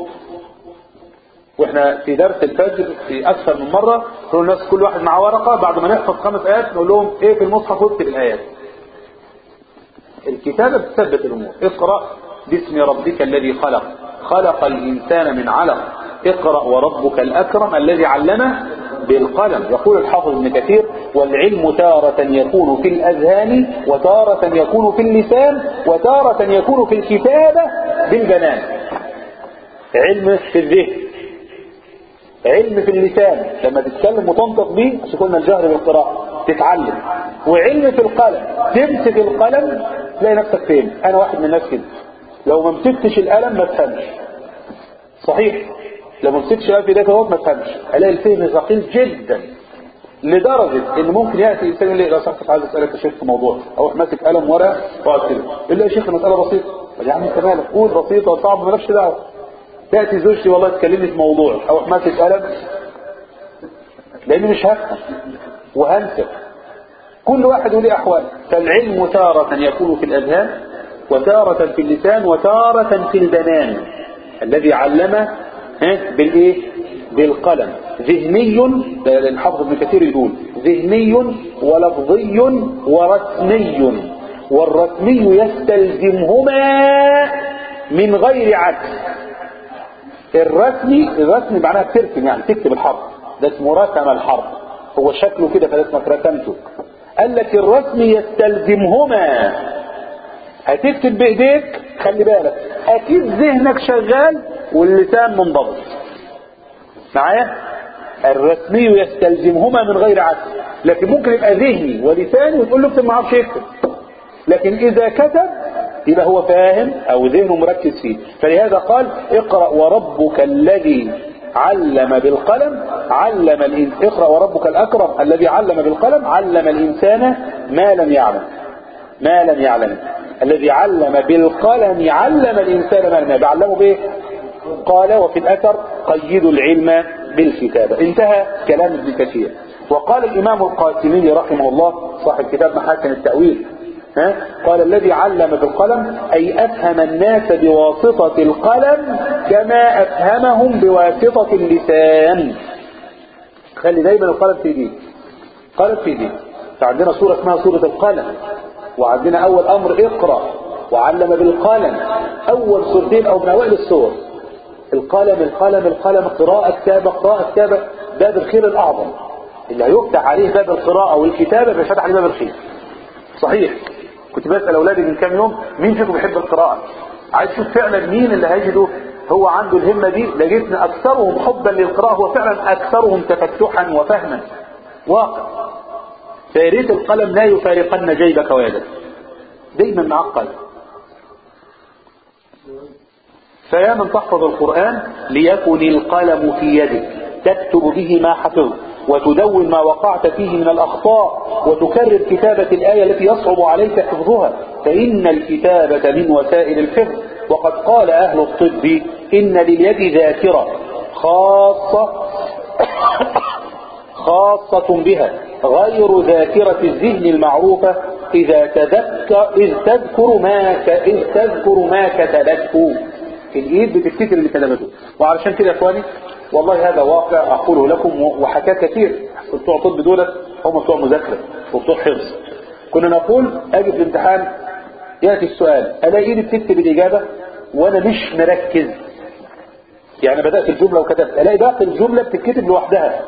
واحنا في درس الفجر في اكثر من مرة نقول الناس كل واحد معاه ورقة بعد ما نحفظ خمس ايات نقول لهم ايه في المصحف واكتب الايات الكتابة بتثبت الامور اقرأ باسم ربك الذي خلق خلق الانسان من علق اقرأ وربك الاكرم الذي علم بالقلم يقول الحافظ ابن كثير والعلم تارة يكون في الاذهان وتارة يكون في اللسان وتارة يكون في الكتابة بالبنان علم في الذهن علم في اللسان لما تتكلم وتنطق بيه عشان قلنا الجهر بالقراءة تتعلم وعلم في القلم تمسك القلم تلاقي نفسك فين انا واحد من الناس كده لو ما مسكتش القلم ما تفهمش صحيح لو ما مسكتش القلم في ايديك اهوت ما تفهمش الاقي الفهم ثقيل جدا لدرجة ان ممكن يأتي انسان يقول لي لو سمحت عايز اسألك يا شيخ في موضوع اروح ماسك قلم ورقة واقعد كده يقول لي يا شيخ المسألة بسيطة يا عم انت مالك قول بسيطة وصعب مالكش دعوة تأتي زوجتي والله تكلمني في موضوع اروح ماسك قلم لاني مش هفهم وهنسى كل واحد وليه احوال فالعلم تارة يكون في الاذهان وتارة في اللسان وتارة في البنان الذي علم ها بالايه بالقلم ذهني ده الحافظ ابن كثير يقول ذهني ولفظي ورسمي والرسمي يستلزمهما من غير عكس الرسمي الرسمي معناها بترسم يعني تكتب الحرف ده اسمه رسم الحرف هو شكله كده فده اسمك رسمته قال لك الرسم يستلزمهما هتكتب بايديك خلي بالك اكيد ذهنك شغال واللسان منضبط معايا الرسمي يستلزمهما من غير عكس لكن ممكن يبقى ذهني ولساني وتقول له اكتب ما اعرفش يكتب لكن اذا كتب يبقى هو فاهم او ذهنه مركز فيه فلهذا قال اقرا وربك الذي علم بالقلم علم الإنسان اقرا وربك الاكرم الذي علم بالقلم علم الانسان ما لم يعلم ما لم يعلم الذي علم بالقلم علم الانسان ما لم يعلم علمه بايه قال وفي الاثر قيدوا العلم بالكتابه انتهى كلام ابن كثير وقال الامام القاسمي رحمه الله صاحب كتاب محاسن التاويل ها؟ قال الذي علم بالقلم أي أفهم الناس بواسطة القلم كما أفهمهم بواسطة اللسان خلي دايما القلم في ايديك قلم في ايديك فعندنا سورة اسمها سورة القلم وعندنا أول أمر اقرأ وعلم بالقلم أول سورتين أو من أوائل السور القلم القلم القلم قراءة كتابة قراءة كتابة باب الخير الأعظم اللي هيفتح عليه باب القراءة والكتابة بيفتح عليه باب الخير صحيح كنت بسأل أولادي من كام يوم مين فيكم بيحب القراءة عايز تشوف فعلا مين اللي هيجده هو عنده الهمة دي لقيت أكثرهم حبا للقراءة هو فعلا أكثرهم تفتحا وفهما واقع فياريت القلم لا يفارقن جيبك ويدك دايما معقل فيا من تحفظ القرآن ليكن القلم في يدك تكتب به ما حفظت وتدون ما وقعت فيه من الأخطاء وتكرر كتابة الآية التي يصعب عليك حفظها فإن الكتابة من وسائل الحفظ وقد قال أهل الطب إن لليد ذاكرة خاصة خاصة بها غير ذاكرة الذهن المعروفة إذا تذكر إذ تذكر ما ك... إذ تذكر ما كتبته الإيد بتفتكر اللي كتبته وعلشان كده يا إخواني والله هذا واقع أقوله لكم وحكاه كثير بتوع طب دولت هم بتوع مذاكرة وبتوع حفظ كنا نقول أجي في الامتحان يأتي السؤال ألاقي إيدي بتكتب الإجابة وأنا مش مركز يعني بدأت الجملة وكتبت ألاقي باقي الجملة بتتكتب لوحدها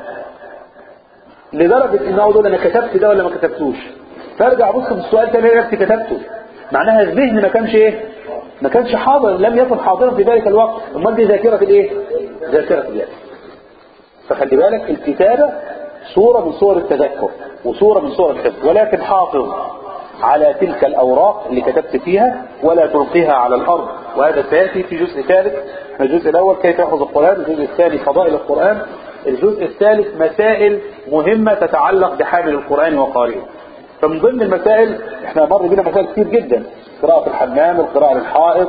لدرجة إن أقول أنا كتبت ده ولا ما كتبتوش فارجع أبص في السؤال تاني نفسي كتبته معناها الذهن ما كانش إيه ما كانش حاضر لم يكن حاضرا في ذلك الوقت امال دي ذاكرة الايه ذاكرة اليد فخلي بالك الكتابة صورة من صور التذكر وصورة من صور الحفظ ولكن حافظ على تلك الأوراق اللي كتبت فيها ولا تلقيها على الأرض وهذا سيأتي في جزء ثالث الجزء الأول كيف يحفظ القرآن الجزء الثاني فضائل القرآن الجزء الثالث مسائل مهمة تتعلق بحامل القرآن وقارئه فمن ضمن المسائل احنا مر بنا مسائل كتير جدا قراءة الحمام القراءة للحائض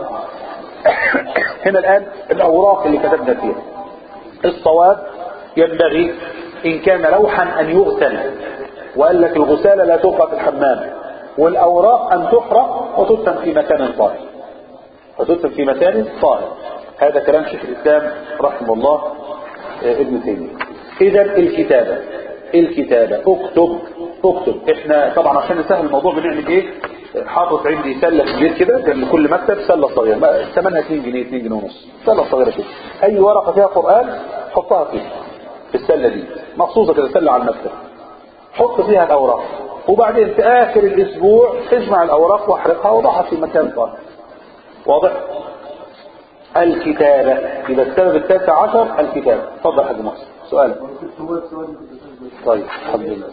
هنا الآن الأوراق اللي كتبنا فيها الصواب ينبغي إن كان لوحا أن يغسل وقال لك الغسالة لا تلقى في الحمام والأوراق أن تحرق وتدفن في مكان طاهر وتدفن في مكان طاهر هذا كلام شيخ الإسلام رحمه الله ابن تيمية إذا الكتابة الكتابة اكتب اكتب احنا طبعا عشان نسهل الموضوع بنعمل ايه حاطط عندي سلة كبير كده جنب كل مكتب سلة صغيرة ثمنها 2 جنيه 2 جنيه ونص سلة صغيرة كده اي ورقة فيها قرآن حطها فيها في السلة دي مخصوصة كده سلة على المكتب حط فيها الاوراق وبعدين في اخر الاسبوع اجمع الاوراق واحرقها وضعها في مكان طاهر واضح الكتابة يبقى السبب التاسع عشر الكتابة اتفضل حاج مصر سؤالك طيب الحمد لله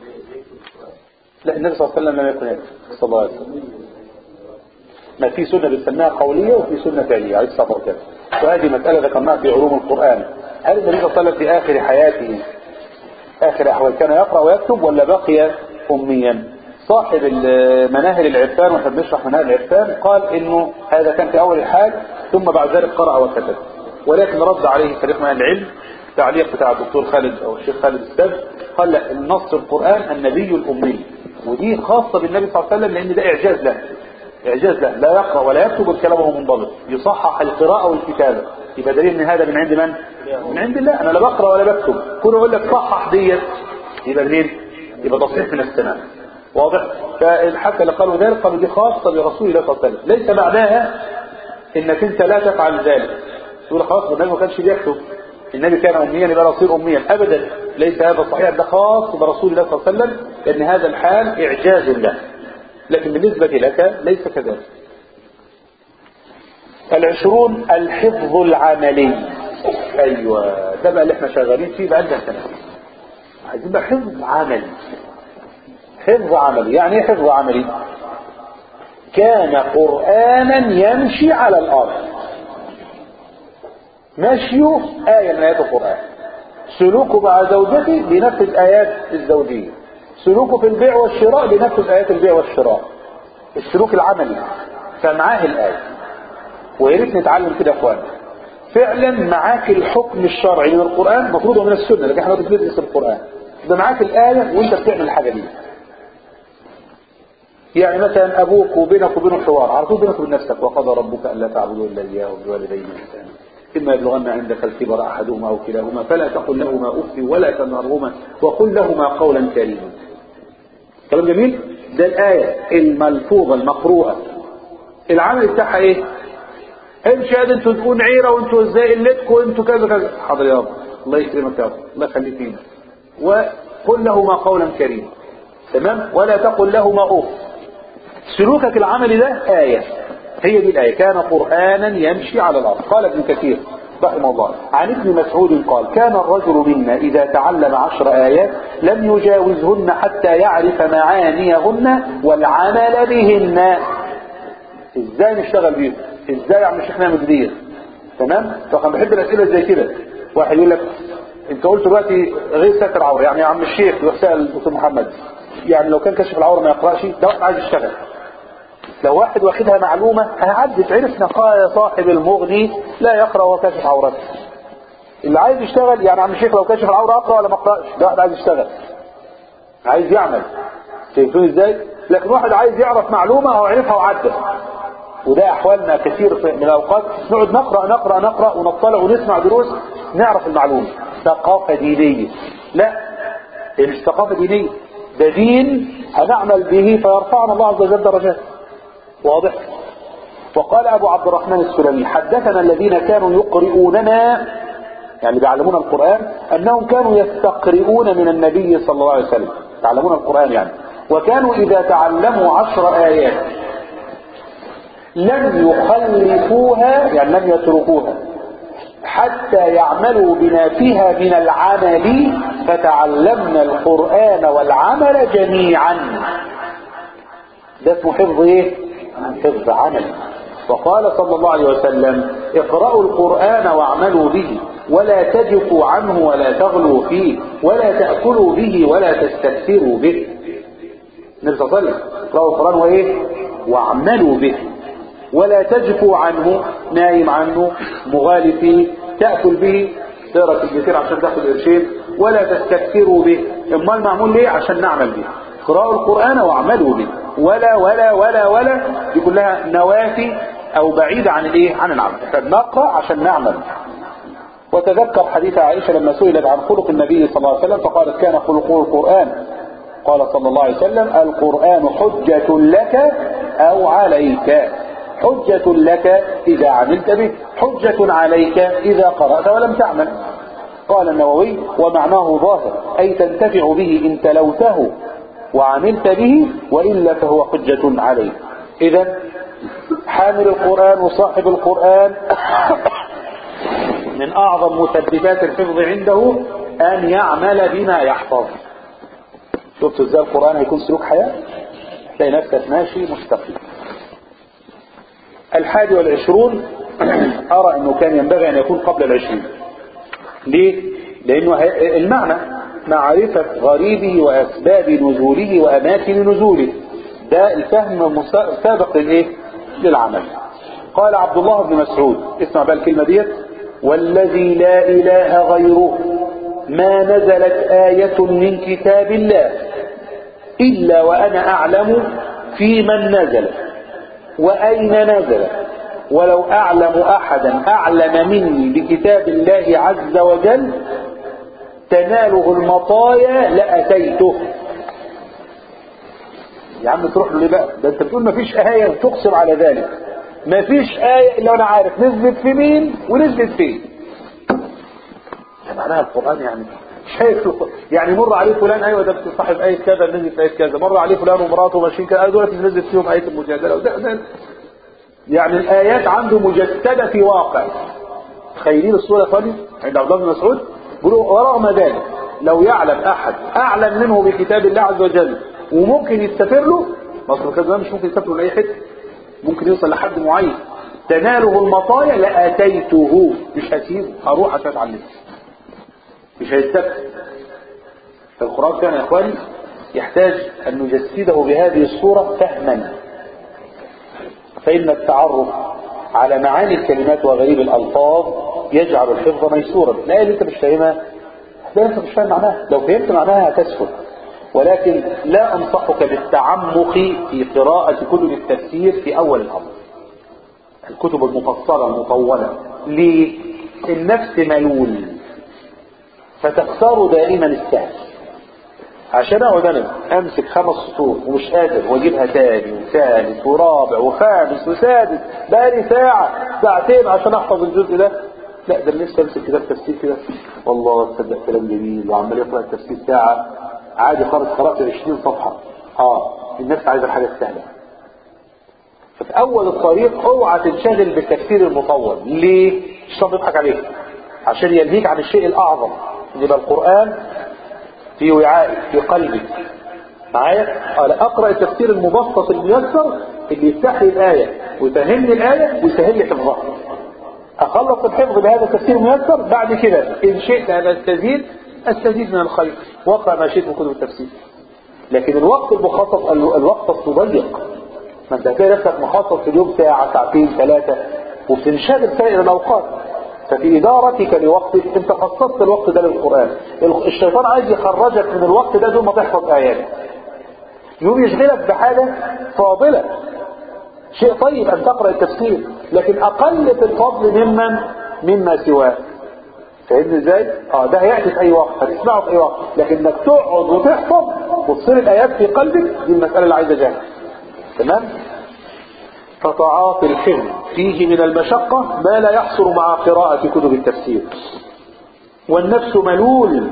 لا النبي صلى الله عليه وسلم لم يكن يكتب صلى الله عليه وسلم ما في سنة بنسميها قولية وفي سنة فعلية عليه الصلاة والسلام وهذه مسألة ذكرناها في علوم القرآن هل النبي صلى الله عليه وسلم في آخر حياته آخر أحوال كان يقرأ ويكتب ولا بقي أميا صاحب مناهل العرفان واحنا بنشرح مناهل العرفان قال انه هذا كان في اول الحال ثم بعد ذلك قرأ وكتب ولكن رد عليه فريق من العلم تعليق بتاع الدكتور خالد او الشيخ خالد السبت قال لا النص القرآن النبي الأمي ودي خاصة بالنبي صلى الله عليه وسلم لان ده اعجاز له اعجاز له لا يقرأ ولا يكتب الكلام وهو منضبط يصحح القراءة والكتابة يبقى دليل ان هذا من عند من من عند الله انا لا بقرأ ولا بكتب كل اقول لك صحح ديت يبقى منين يبقى تصحيح من السماء واضح فحتى اللي قالوا ذلك قالوا دي خاصة برسول الله صلى الله عليه وسلم ليس معناها انك انت لا تفعل ذلك تقول خلاص النبي ما كانش بيكتب النبي كان اميا يبقى يصير اميا ابدا ليس هذا صحيح ده خاص برسول الله صلى الله عليه وسلم لان هذا الحال اعجاز له لكن بالنسبة لك ليس كذلك العشرون الحفظ العملي ايوه ده بقى اللي احنا شغالين فيه بقى لنا سنه عايزين بقى حفظ عملي حفظ عملي يعني ايه حفظ عملي كان قرانا يمشي على الارض مشيه آية من آيات القرآن سلوكه مع زوجته بينفذ آيات الزوجية سلوكه في البيع والشراء بينفذ آيات البيع والشراء السلوك العملي فمعاه الآية ويا ريت نتعلم كده يا اخوانا فعلا معاك الحكم الشرعي من القرآن مفروض من السنة لكن احنا بندرس القرآن ده معاك الآية وانت بتعمل الحاجة دي يعني مثلا ابوك وبينك وبينه حوار على طول بينك وبين نفسك وقضى ربك الا تعبدوا الا اياه وبالوالدين احسانا اما يبلغن عندك الكبر احدهما او كلاهما فلا تقل لهما اف ولا تنهرهما وقل لهما قولا كريما كلام جميل ده الايه الملفوظه المقروءه العمل بتاعها ايه امشي يا انتوا تكون عيره وانتوا ازاي قلتكم وانتوا كذا كذا حاضر يا رب الله يكرمك يا رب الله يخليك فينا وقل لهما قولا كريما تمام ولا تقل لهما اوف سلوكك العملي ده آية هي دي الآية كان قرآنا يمشي على الأرض قال ابن كثير رحمه الله عن ابن مسعود قال كان الرجل منا إذا تعلم عشر آيات لم يجاوزهن حتى يعرف معانيهن والعمل بهن ازاي نشتغل بيهم ازاي عم احنا مدير تمام فكان بحب الاسئله زي كده واحد يقول لك انت قلت دلوقتي غير ساتر عوره يعني يا عم الشيخ يروح سال الدكتور محمد يعني لو كان كشف العوره ما يقراش ده واحد عايز يشتغل لو واحد واخدها معلومة هعدت عرفنا قال صاحب المغني لا يقرأ وهو كاشف عورته اللي عايز يشتغل يعني عم الشيخ لو كاشف العورة اقرأ ولا ما اقرأش ده واحد عايز يشتغل عايز يعمل شايفين ازاي لكن واحد عايز يعرف معلومة او عرفها وعدى وده احوالنا كثير من الاوقات نقعد نقرأ نقرأ نقرأ ونطلع ونسمع دروس نعرف المعلومة ثقافة دينية لا هي مش ثقافة دينية ده دين هنعمل به فيرفعنا الله عز وجل درجات واضح وقال أبو عبد الرحمن السلمي حدثنا الذين كانوا يقرؤوننا يعني بيعلمون القرآن أنهم كانوا يستقرئون من النبي صلى الله عليه وسلم يعلمون القرآن يعني وكانوا إذا تعلموا عشر آيات لم يخلفوها يعني لم يتركوها حتى يعملوا بما فيها من العمل فتعلمنا القرآن والعمل جميعا ده اسمه حفظ ايه حفظ عمل وقال صلى الله عليه وسلم اقرأوا القرآن واعملوا به ولا تجفوا عنه ولا تغلوا فيه ولا تأكلوا به ولا تستكثروا به النبي صلى الله عليه وسلم اقرأوا القرآن وايه واعملوا به ولا تجفوا عنه نايم عنه مغالي فيه تأكل به تقرا في الكثير عشان تاخد قرشين ولا تستكثروا به امال معمول ليه عشان نعمل به اقرأوا القرآن واعملوا به ولا ولا ولا ولا دي كلها نوافي او بعيدة عن الايه عن العمل احنا بنقرأ عشان نعمل وتذكر حديث عائشة لما سئلت عن خلق النبي صلى الله عليه وسلم فقالت كان خلقه القرآن قال صلى الله عليه وسلم القرآن حجة لك او عليك حجة لك اذا عملت به حجة عليك اذا قرأت ولم تعمل قال النووي ومعناه ظاهر اي تنتفع به ان تلوته وعملت به وإلا فهو حجة عليك إذا حامل القرآن وصاحب القرآن من أعظم مثبتات الحفظ عنده أن يعمل بما يحفظ شفت ازاي القرآن هيكون سلوك حياة تلاقي نفسك ماشي مستقيم الحادي والعشرون أرى أنه كان ينبغي أن يكون قبل العشرين ليه؟ لأنه المعنى معرفة غريبه وأسباب نزوله وأماكن نزوله ده الفهم سابق للإيه؟ للعمل قال عبد الله بن مسعود اسمع بقى الكلمة ديت والذي لا إله غيره ما نزلت آية من كتاب الله إلا وأنا أعلم في من نزل وأين نزل ولو أعلم أحدا أعلم مني بكتاب الله عز وجل تناله المطايا لأتيته يا عم تروح له ليه بقى ده انت بتقول مفيش آية تقسم على ذلك مفيش آية إلا أنا عارف نزلت في مين ونزلت فين ده معناها القرآن يعني شايف يعني مر عليه فلان ايوه ده صاحب آية كذا نزلت آية كذا مر عليه فلان ومراته ماشيين كذا دول نزلت فيهم آية المجادلة وده ده يعني الآيات عنده مجسدة في واقع تخيلين الصورة يا اخواني عند عبد الله بن مسعود بيقولوا ورغم ذلك لو يعلم أحد أعلم منه بكتاب الله عز وجل وممكن يستفر له مصر كذا مش ممكن يستفر لأي حتة ممكن يوصل لحد معين تناله المطايا لأتيته مش هسيبه هروح عشان اتعلمه مش هيستفر فالقرآن كان يا اخواني يحتاج أن نجسده بهذه الصورة فهما فإن التعرف على معاني الكلمات وغريب الألفاظ يجعل الحفظ ميسورا لا اللي انت مش فاهمها لا انت مش فاهم معناها لو فهمت معناها هتسهل ولكن لا أنصحك بالتعمق في قراءة كتب التفسير في أول الأمر الكتب المفصلة المطولة ليه؟ النفس ملول فتختار دائما السهل عشان اقعد انا امسك خمس سطور ومش قادر واجيبها تاني وثالث ورابع وخامس وسادس بقالي ساعة ساعتين عشان احفظ الجزء ده لا ده اللي نفسي امسك كتاب تفسير كده والله تصدق كلام جميل وعمال يقرا التفسير ساعة عادي خالص قرأت 20 صفحة اه النفس عايزة الحاجة السهلة ففي اول الطريق اوعى تنشغل بالتفسير المطول ليه؟ الشيطان بيضحك عليك عشان يلهيك عن الشيء الاعظم يبقى القرآن في وعائك في قلبك معايا أنا أقرأ التفسير المبسط الميسر اللي يفتح لي الآية ويفهمني الآية ويسهل لي حفظها أخلص الحفظ بهذا التفسير الميسر بعد كده إن شئت أن أستزيد أستزيد من الخير واقرأ ما شئت من كتب التفسير لكن الوقت المخصص الوقت الضيق ما انت هتلاقي نفسك مخصص في اليوم ساعة ساعتين ثلاثة وبتنشغل سائر الأوقات ففي إدارتك لوقتك أنت خصصت الوقت ده للقرآن الشيطان عايز يخرجك من الوقت ده دون ما تحفظ آيات يوم يشغلك بحاجة فاضلة شيء طيب أن تقرأ التفسير لكن أقل في الفضل ممن مما سواه فاهمني ازاي؟ اه ده هيأتي في أي وقت هتسمعه في أي وقت لكن انك تقعد وتحفظ وتصير الآيات في قلبك دي المسألة اللي عايزة جهد تمام؟ فتعاطي الحفظ فيه من المشقة ما لا يحصل مع قراءة كتب التفسير والنفس ملول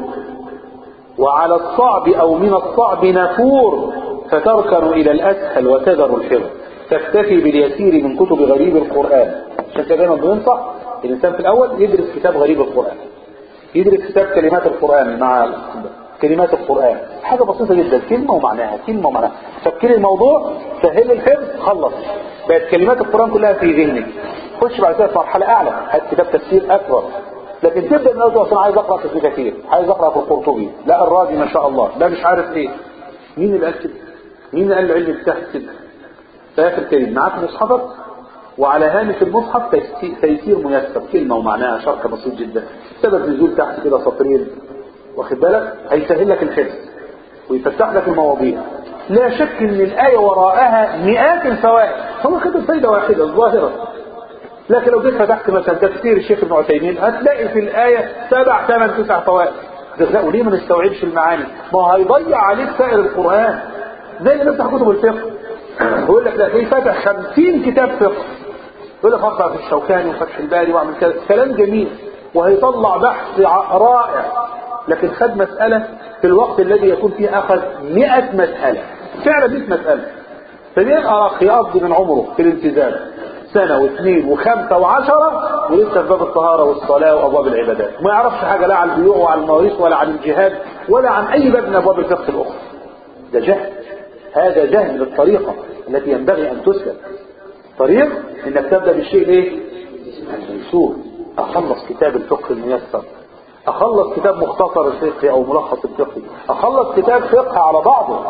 وعلى الصعب أو من الصعب نفور فتركن إلى الأسهل وتذر الحفظ تكتفي باليسير من كتب غريب القرآن عشان كده دايما بننصح الإنسان في الأول يدرس كتاب غريب القرآن يدرس كتاب كلمات القرآن مع كلمات القرآن حاجة بسيطة جدا كلمة ومعناها كلمة ومعناها فكري الموضوع سهل الحفظ خلص بقت كلمات القرآن كلها في ذهنك خش بعد كده في مرحلة أعلى هات كتاب تفسير أكبر لكن تبدأ من أول عايز أقرأ تفسير كثير عايز أقرأ في القرطبي لا الرازي ما شاء الله لا مش عارف إيه مين اللي قال كده مين اللي قال العلم بتاعك كده فيا الكريم معاك مصحفك وعلى هامش المصحف تيسير ميسر كلمة ومعناها شرح بسيط جدا سبب نزول تحت كده سطرين واخد بالك هيسهل لك الحفظ ويفتح لك المواضيع لا شك ان الآية وراءها مئات الفوائد هو خد فايدة واحدة الظاهرة لكن لو جيت فتحت مثلا تفسير الشيخ ابن عثيمين هتلاقي في الآية سبع ثمان تسع فوائد تلاقوا ليه ما نستوعبش المعاني ما هو هيضيع عليك سائر القرآن زي اللي بيفتح كتب الفقه يقول لك لا في فتح 50 كتاب فقه يقول لك اقرا في الشوكاني وفتح الباري واعمل كذا كلام جميل وهيطلع بحث رائع لكن خد مسألة في الوقت الذي يكون فيه أخذ 100 مسألة فعلا 100 مسألة فبيبقى أخ يقضي من عمره في الالتزام سنة واثنين وخمسة وعشرة ولسه في باب الطهارة والصلاة وأبواب العبادات ما يعرفش حاجة لا عن البيوع وعن المواريث ولا عن الجهاد ولا عن أي باب من أبواب الفقه الأخرى ده جهل هذا جهل بالطريقة التي ينبغي أن تسلك طريق انك تبدأ بالشيء ايه الميسور اخلص كتاب الفقه الميسر اخلص كتاب مختصر الفقه او ملخص الفقه اخلص كتاب فقه على بعضه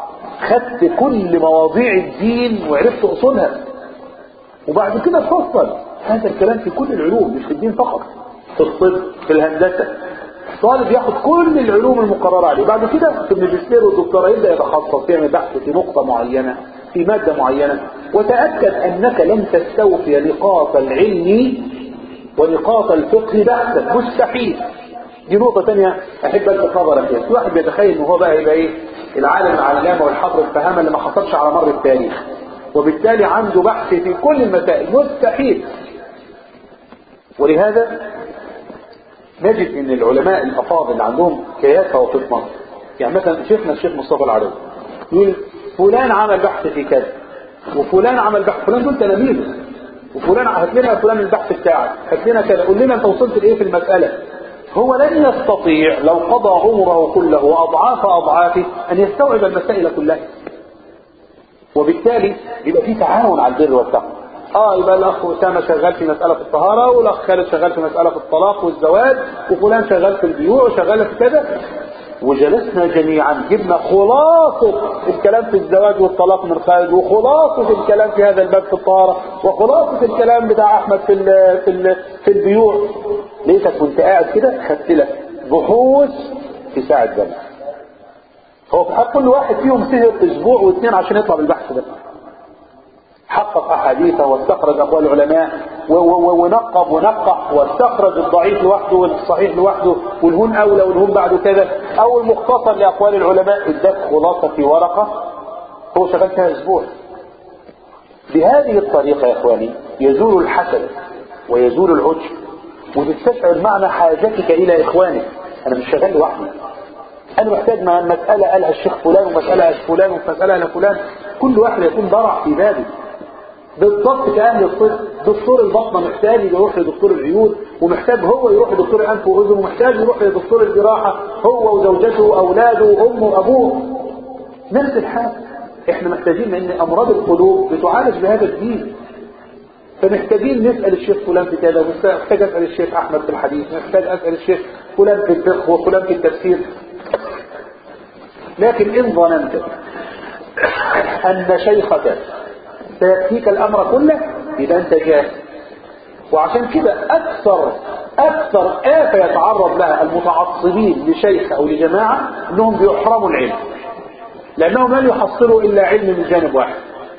خدت كل مواضيع الدين وعرفت اصولها وبعد كده تفصل هذا الكلام في كل العلوم مش في الدين فقط في الطب في الهندسة طالب ياخد كل العلوم المقررة عليه بعد كده في الماجستير والدكتوراه يبدأ يتخصص يعمل بحث في نقطة معينة في مادة معينة وتأكد أنك لم تستوفي نقاط العلم ونقاط الفقه بحثا مستحيل دي نقطة تانية أحب أن تفضل فيها في واحد بيتخيل إن هو بقى يبقى إيه العالم العلامة والحفر الفهامة اللي ما حصلش على مر التاريخ وبالتالي عنده بحث في كل المسائل مستحيل ولهذا نجد ان العلماء الافاضل اللي عندهم كياسة وفطنة يعني مثلا شيخنا الشيخ مصطفى العربي يقول فلان عمل بحث في كذا وفلان عمل بحث فلان دول تلاميذه وفلان هات لنا فلان البحث بتاعك هات لنا كذا قول لنا انت وصلت لايه في المساله هو لن يستطيع لو قضى عمره كله واضعاف اضعافه ان يستوعب المسائل كلها وبالتالي يبقى في تعاون على البر والتقوى اه يبقى الاخ اسامه شغال في مساله في الطهاره والاخ خالد شغال في مساله في الطلاق والزواج وفلان شغال في البيوع وشغال في كذا وجلسنا جميعا جبنا خلاصة الكلام في الزواج والطلاق من خالد وخلاصة الكلام في هذا الباب في الطهارة وخلاصة الكلام بتاع أحمد في ال في ال في البيوع ليتك كنت قاعد كده خدت لك بحوث في ساعة زمن هو في حق كل واحد فيهم سهر أسبوع واثنين عشان يطلع بالبحث ده حقق أحاديثه واستخرج أقوال العلماء و- و- ونقب ونقح واستخرج الضعيف لوحده والصحيح لوحده والهون أولى والهون بعده كذا أو المختصر لأقوال العلماء اداك خلاصة في ورقة هو شغال فيها أسبوع بهذه الطريقة يا إخواني يزول الحسد ويزول العجب وتستشعر معنى حاجتك إلى إخوانك أنا مش شغال لوحدي أنا محتاج مع مسألة قالها الشيخ فلان ومسألة قالها فلان ومسألة قالها فلان كل واحد يكون ضرع في بابه بالضبط كأهل الطب دكتور البطنة محتاج يروح لدكتور العيون ومحتاج هو يروح لدكتور الأنف وأذن ومحتاج يروح لدكتور الجراحة هو وزوجته وأولاده وأمه وأبوه نفس الحال احنا محتاجين ان امراض القلوب بتعالج بهذا الدين فمحتاجين نسأل الشيخ فلان في كذا محتاج أسأل الشيخ أحمد في الحديث محتاج أسأل الشيخ فلان في الفقه وفلان في التفسير لكن إن ظننت أن شيخك سيكفيك الأمر كله يبقى أنت جاهل وعشان كده أكثر أكثر آفة يتعرض لها المتعصبين لشيخ أو لجماعة أنهم بيحرموا العلم لأنهم لن يحصلوا إلا علم من جانب واحد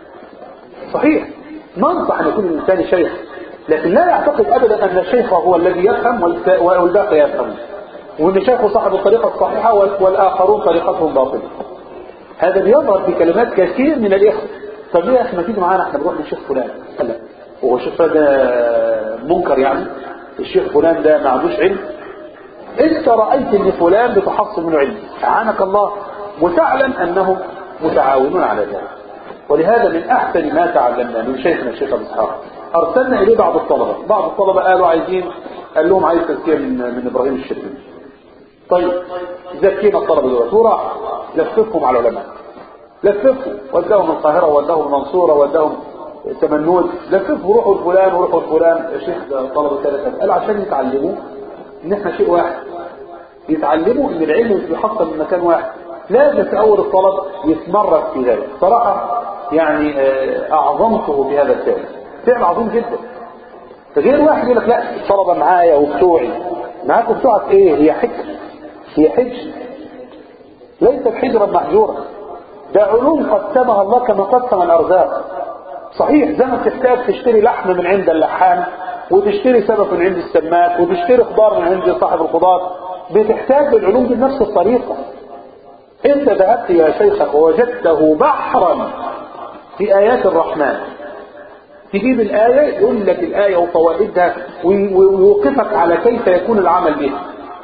صحيح ننصح أن يكون الإنسان شيخ لكن لا يعتقد أبدا أن الشيخ هو الذي يفهم والت- والباقي يفهم وأن شيخه صاحب الطريقة الصحيحة والآخرون طريقتهم باطلة هذا بيظهر في كلمات كثير من الإخوة طب ليه يا أخي ما تيجي معانا احنا بنروح للشيخ فلان لا هو الشيخ فلان ده منكر يعني الشيخ فلان ده ما عندوش علم انت رأيت ان فلان بتحصل منه علم اعانك الله وتعلم انهم متعاونون على ذلك ولهذا من احسن ما تعلمنا من شيخنا الشيخ ابو اسحاق ارسلنا اليه بعض الطلبه بعض الطلبه قالوا عايزين قال لهم عايز تزكيه من من ابراهيم الشربيني طيب زكينا الطلبه دول وراح لففهم على العلماء لففهم وداهم القاهره وداهم المنصوره وداهم تمنود لففوا روحوا لفلان وروحوا لفلان يا شيخ ده طلبه كذا كذا قال عشان يتعلموا ان احنا شيء واحد يتعلموا ان العلم مش بيحصل من مكان واحد لازم في اول الطلب يتمرس في ذلك صراحه يعني آه، اعظمته بهذا الفعل فعل عظيم جدا فغير واحد يقول لك لا الطلبه معايا وبتوعي معاك وبتوعك ايه هي حجر هي حجر ليست حجرا محجورا ده علوم قسمها الله كما قسم الارزاق صحيح زي ما بتحتاج تشتري لحم من عند اللحام وتشتري سمك من عند السماك وتشتري خضار من عند صاحب الخضار بتحتاج العلوم دي بنفس الطريقة انت ذهبت يا شيخك ووجدته بحرا في ايات الرحمن تجيب الآية يقول لك الآية وفوائدها وي- ويوقفك على كيف يكون العمل بها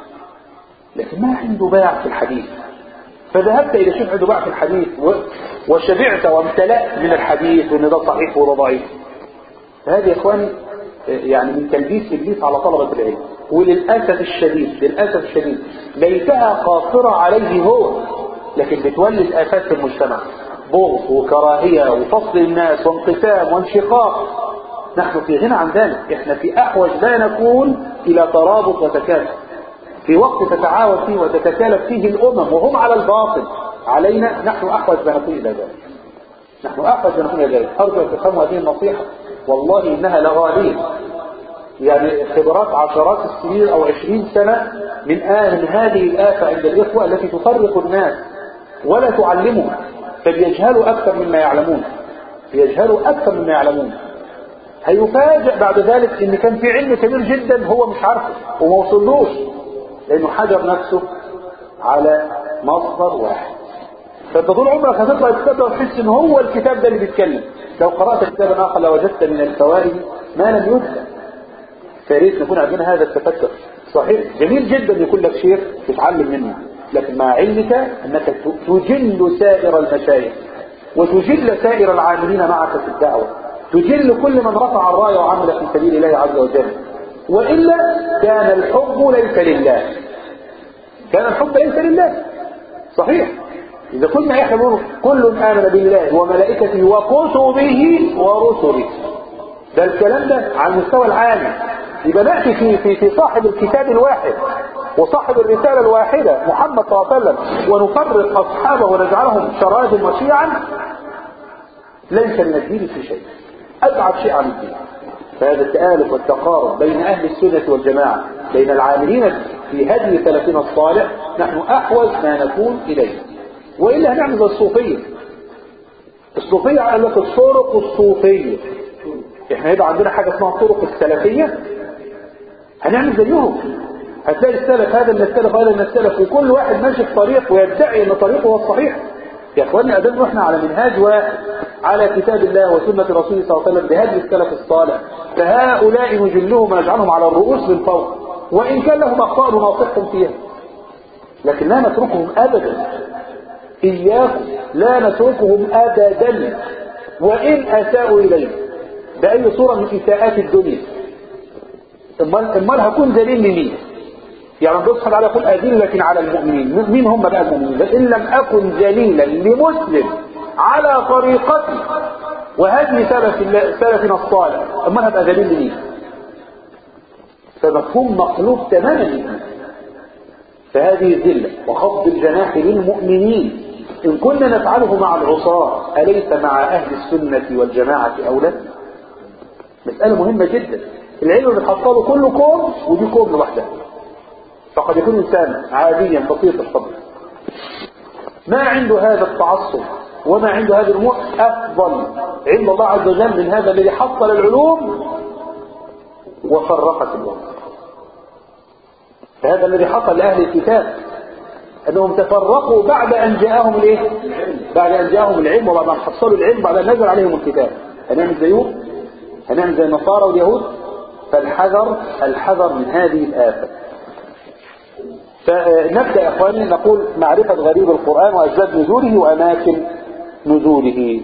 لكن ما عنده باع في الحديث فذهبت إلى شيخ عنده باع في الحديث و- وشبعت وامتلأت من الحديث وإن ده صحيح وده ضعيف هذه يا إخواني يعني من تلبيس إبليس على طلبة العلم وللأسف الشديد للأسف الشديد ليتها قاصرة عليه هو لكن بتولد آفات في المجتمع بغض وكراهية وفصل الناس وانقسام وانشقاق نحن في غنى عن ذلك احنا في أحوج لا نكون إلى ترابط وتكاتف في وقت تتعاون فيه وتتكالب فيه الأمم وهم على الباطل علينا نحن أحوج ما نكون إلى ذلك نحن أحوج ما نكون إلى ذلك أرجو أن تفهموا هذه النصيحة والله إنها لغالية يعني خبرات عشرات السنين أو عشرين سنة من آه من هذه الآفة عند الإخوة التي تفرق الناس ولا تعلمهم فليجهلوا أكثر مما يعلمون ليجهلوا أكثر مما يعلمون هيفاجئ بعد ذلك ان كان في علم كبير جدا هو مش عارفه وما وصلوش لانه حجر نفسه على مصدر واحد فانت طول عمرك هتطلع الكتاب ده وتحس ان هو الكتاب ده اللي بيتكلم لو قرات كتابا اخر لوجدت من الفوائد ما لم يذكر فياريت نكون عندنا هذا التفتح صحيح جميل جدا يكون لك شيخ تتعلم منه لكن مع علمك انك تجل سائر المشايخ وتجل سائر العاملين معك في الدعوه تجل كل من رفع الراية وعمل في سبيل الله عز وجل وإلا كان الحب ليس لله كان الحب ليس لله صحيح إذا كنا إحنا نقول كل آمن بالله وملائكته وكتبه ورسله ده الكلام ده على المستوى العالي يبقى نأتي في, في, في صاحب الكتاب الواحد وصاحب الرسالة الواحدة محمد صلى الله عليه وسلم ونفرق أصحابه ونجعلهم شرائد وشيعا ليس من الدين في شيء أبعد شيء عن الدين فهذا التآلف والتقارب بين أهل السنة والجماعة بين العاملين في هدي سلفنا الصالح نحن أحوج ما نكون إليه وإلا هنعمل زي الصوفية الصوفية قال لك الطرق الصوفية احنا هيبقى عندنا حاجة اسمها الطرق السلفية هنعمل زيهم هتلاقي السلف هذا من السلف هذا من السلف وكل واحد ماشي في طريق ويدعي ان طريقه هو الصحيح يا اخواني ادام احنا على منهاج واحد على كتاب الله وسنة رسوله صلى الله عليه وسلم بهدي السلف الصالح فهؤلاء نجلهم ونجعلهم على الرؤوس من فوق وان كان لهم اخطاء نناصحهم فيها لكن لا نتركهم ابدا اياكم لا نتركهم ابدا وان اساءوا الينا باي صورة من اساءات الدنيا امال امال هكون دليل لمين يعني ربنا سبحانه وتعالى يقول أذلة على المؤمنين مين هم بقى المؤمنين إن لم أكن ذليلا لمسلم على طريقتي وهذه سلف سلفنا الصالح أما هبقى ذليل لمين فمفهوم مقلوب تماما فهذه الذلة وخفض الجناح للمؤمنين إن كنا نفعله مع العصاة أليس مع أهل السنة والجماعة أولا مسألة مهمة جدا العلم بتحصله كله كوم ودي كوم لوحدها فقد يكون إنسان عاديا بسيط الصبر ما عنده هذا التعصب وما عنده هذه الأمور أفضل عند الله عز وجل من هذا الذي حصل العلوم وفرقت الأمور فهذا الذي حصل لأهل الكتاب أنهم تفرقوا بعد أن جاءهم الإيه؟ بعد أن جاءهم العلم وبعد أن حصلوا العلم بعد أن نزل عليهم الكتاب هنعمل زيهم هنعمل زي النصارى واليهود فالحذر الحذر من هذه الآفة فنبدأ يا أخواني نقول معرفة غريب القرآن وأسباب نزوله وأماكن نزوله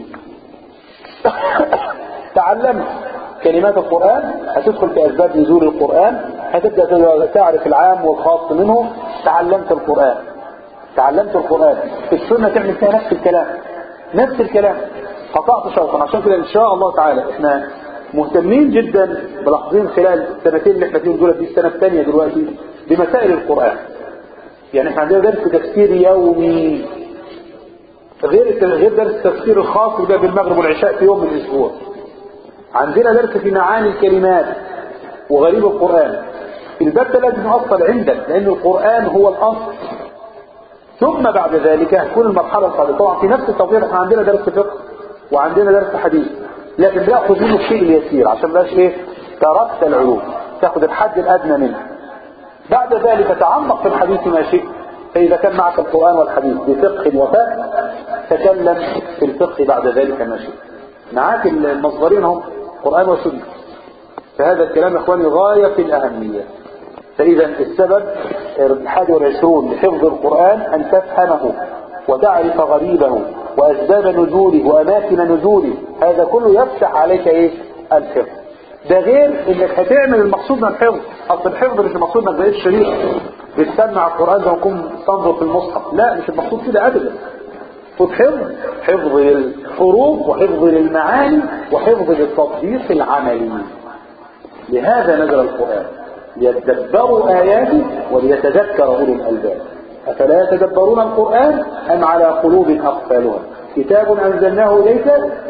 تعلمت كلمات القرآن هتدخل في أسباب نزول القرآن هتبدأ تعرف العام والخاص منه تعلمت القرآن تعلمت القرآن في السنة تعمل فيها نفس الكلام نفس الكلام قطعت شوطا عشان كده إن شاء الله تعالى إحنا مهتمين جدا ملاحظين خلال السنتين اللي احنا فيهم دول دي السنة الثانية دلوقتي بمسائل القرآن يعني احنا عندنا درس تفسير يومي غير غير درس التفسير الخاص اللي بقى بالمغرب والعشاء في يوم من الاسبوع عندنا درس في معاني الكلمات وغريب القرآن الباب ده لازم يؤصل عندك لأن القرآن هو الأصل ثم بعد ذلك هتكون المرحلة القادمة طبعا في نفس التوقيت احنا عندنا درس فقه وعندنا درس حديث لكن بياخذ منه الشيء اليسير عشان بلاش ايه تركت العلوم تاخذ الحد الادنى منه بعد ذلك تعمق في الحديث ما شئت فإذا كان معك القرآن والحديث بفقه وفهم تكلم في الفقه بعد ذلك ما شئت معاك المصدرين هم قرآن وسنة فهذا الكلام يا اخواني غاية في الأهمية فإذا السبب الحادي والعشرون لحفظ القرآن أن تفهمه وتعرف غريبه وأسباب نزوله وأماكن نزوله هذا كله يفتح عليك إيه الحفظ ده غير انك هتعمل المقصود من الحفظ اصل الحفظ مش المقصود انك بقيت شريك بتسمع القرآن ده وتكون تنظر في المصحف لا مش المقصود كده ابدا خد حفظ حفظ للحروف وحفظ للمعاني وحفظ للتطبيق العملي لهذا نزل القرآن ليتدبروا آياته وليتذكر أولو الألباب أفلا يتدبرون القرآن أم على قلوب أقفالها كتاب أنزلناه إليك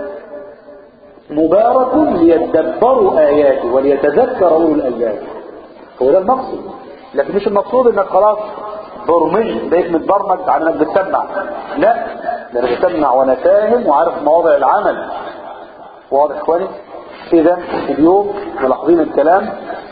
مبارك ليتدبروا آياته وليتذكر أولو الألباب هو ده المقصود لكن مش المقصود انك خلاص برمج بقيت متبرمج على انك بتسمع لا ده انا بسمع وانا فاهم وعارف مواضع العمل واضح اخواني اذا اليوم ملاحظين الكلام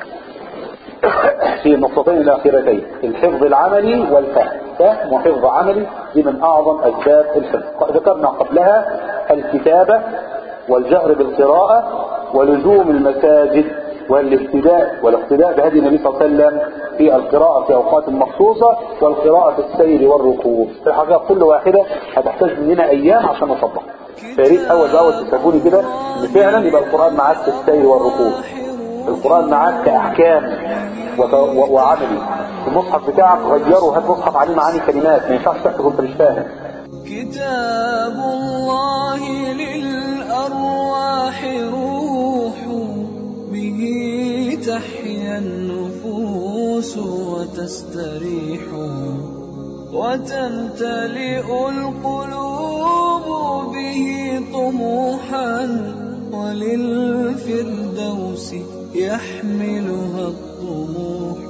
في النقطتين الاخيرتين الحفظ العملي والفهم فهم وحفظ عملي دي من اعظم اسباب الحفظ ذكرنا قبلها الكتابه والجهر بالقراءه ولزوم المساجد والاقتداء والاقتداء بهدي النبي صلى الله عليه وسلم في القراءة في أوقات مخصوصة والقراءة في السير والركوب في الحقيقة كل واحدة هتحتاج مننا أيام عشان نطبق فياريت اول باول تفهموني كده ان فعلا يبقى القران معاك في السير والركوب القران معاك كاحكام وت- و- وعملي المصحف بتاعك غيره وهات مصحف عليه معاني كلمات ما ينفعش تحفظ وانت مش فاهم كتاب الله للأرواح روح به تحيا النفوس وتستريح وتمتلئ القلوب به طموحا وللفردوس يحملها الطموح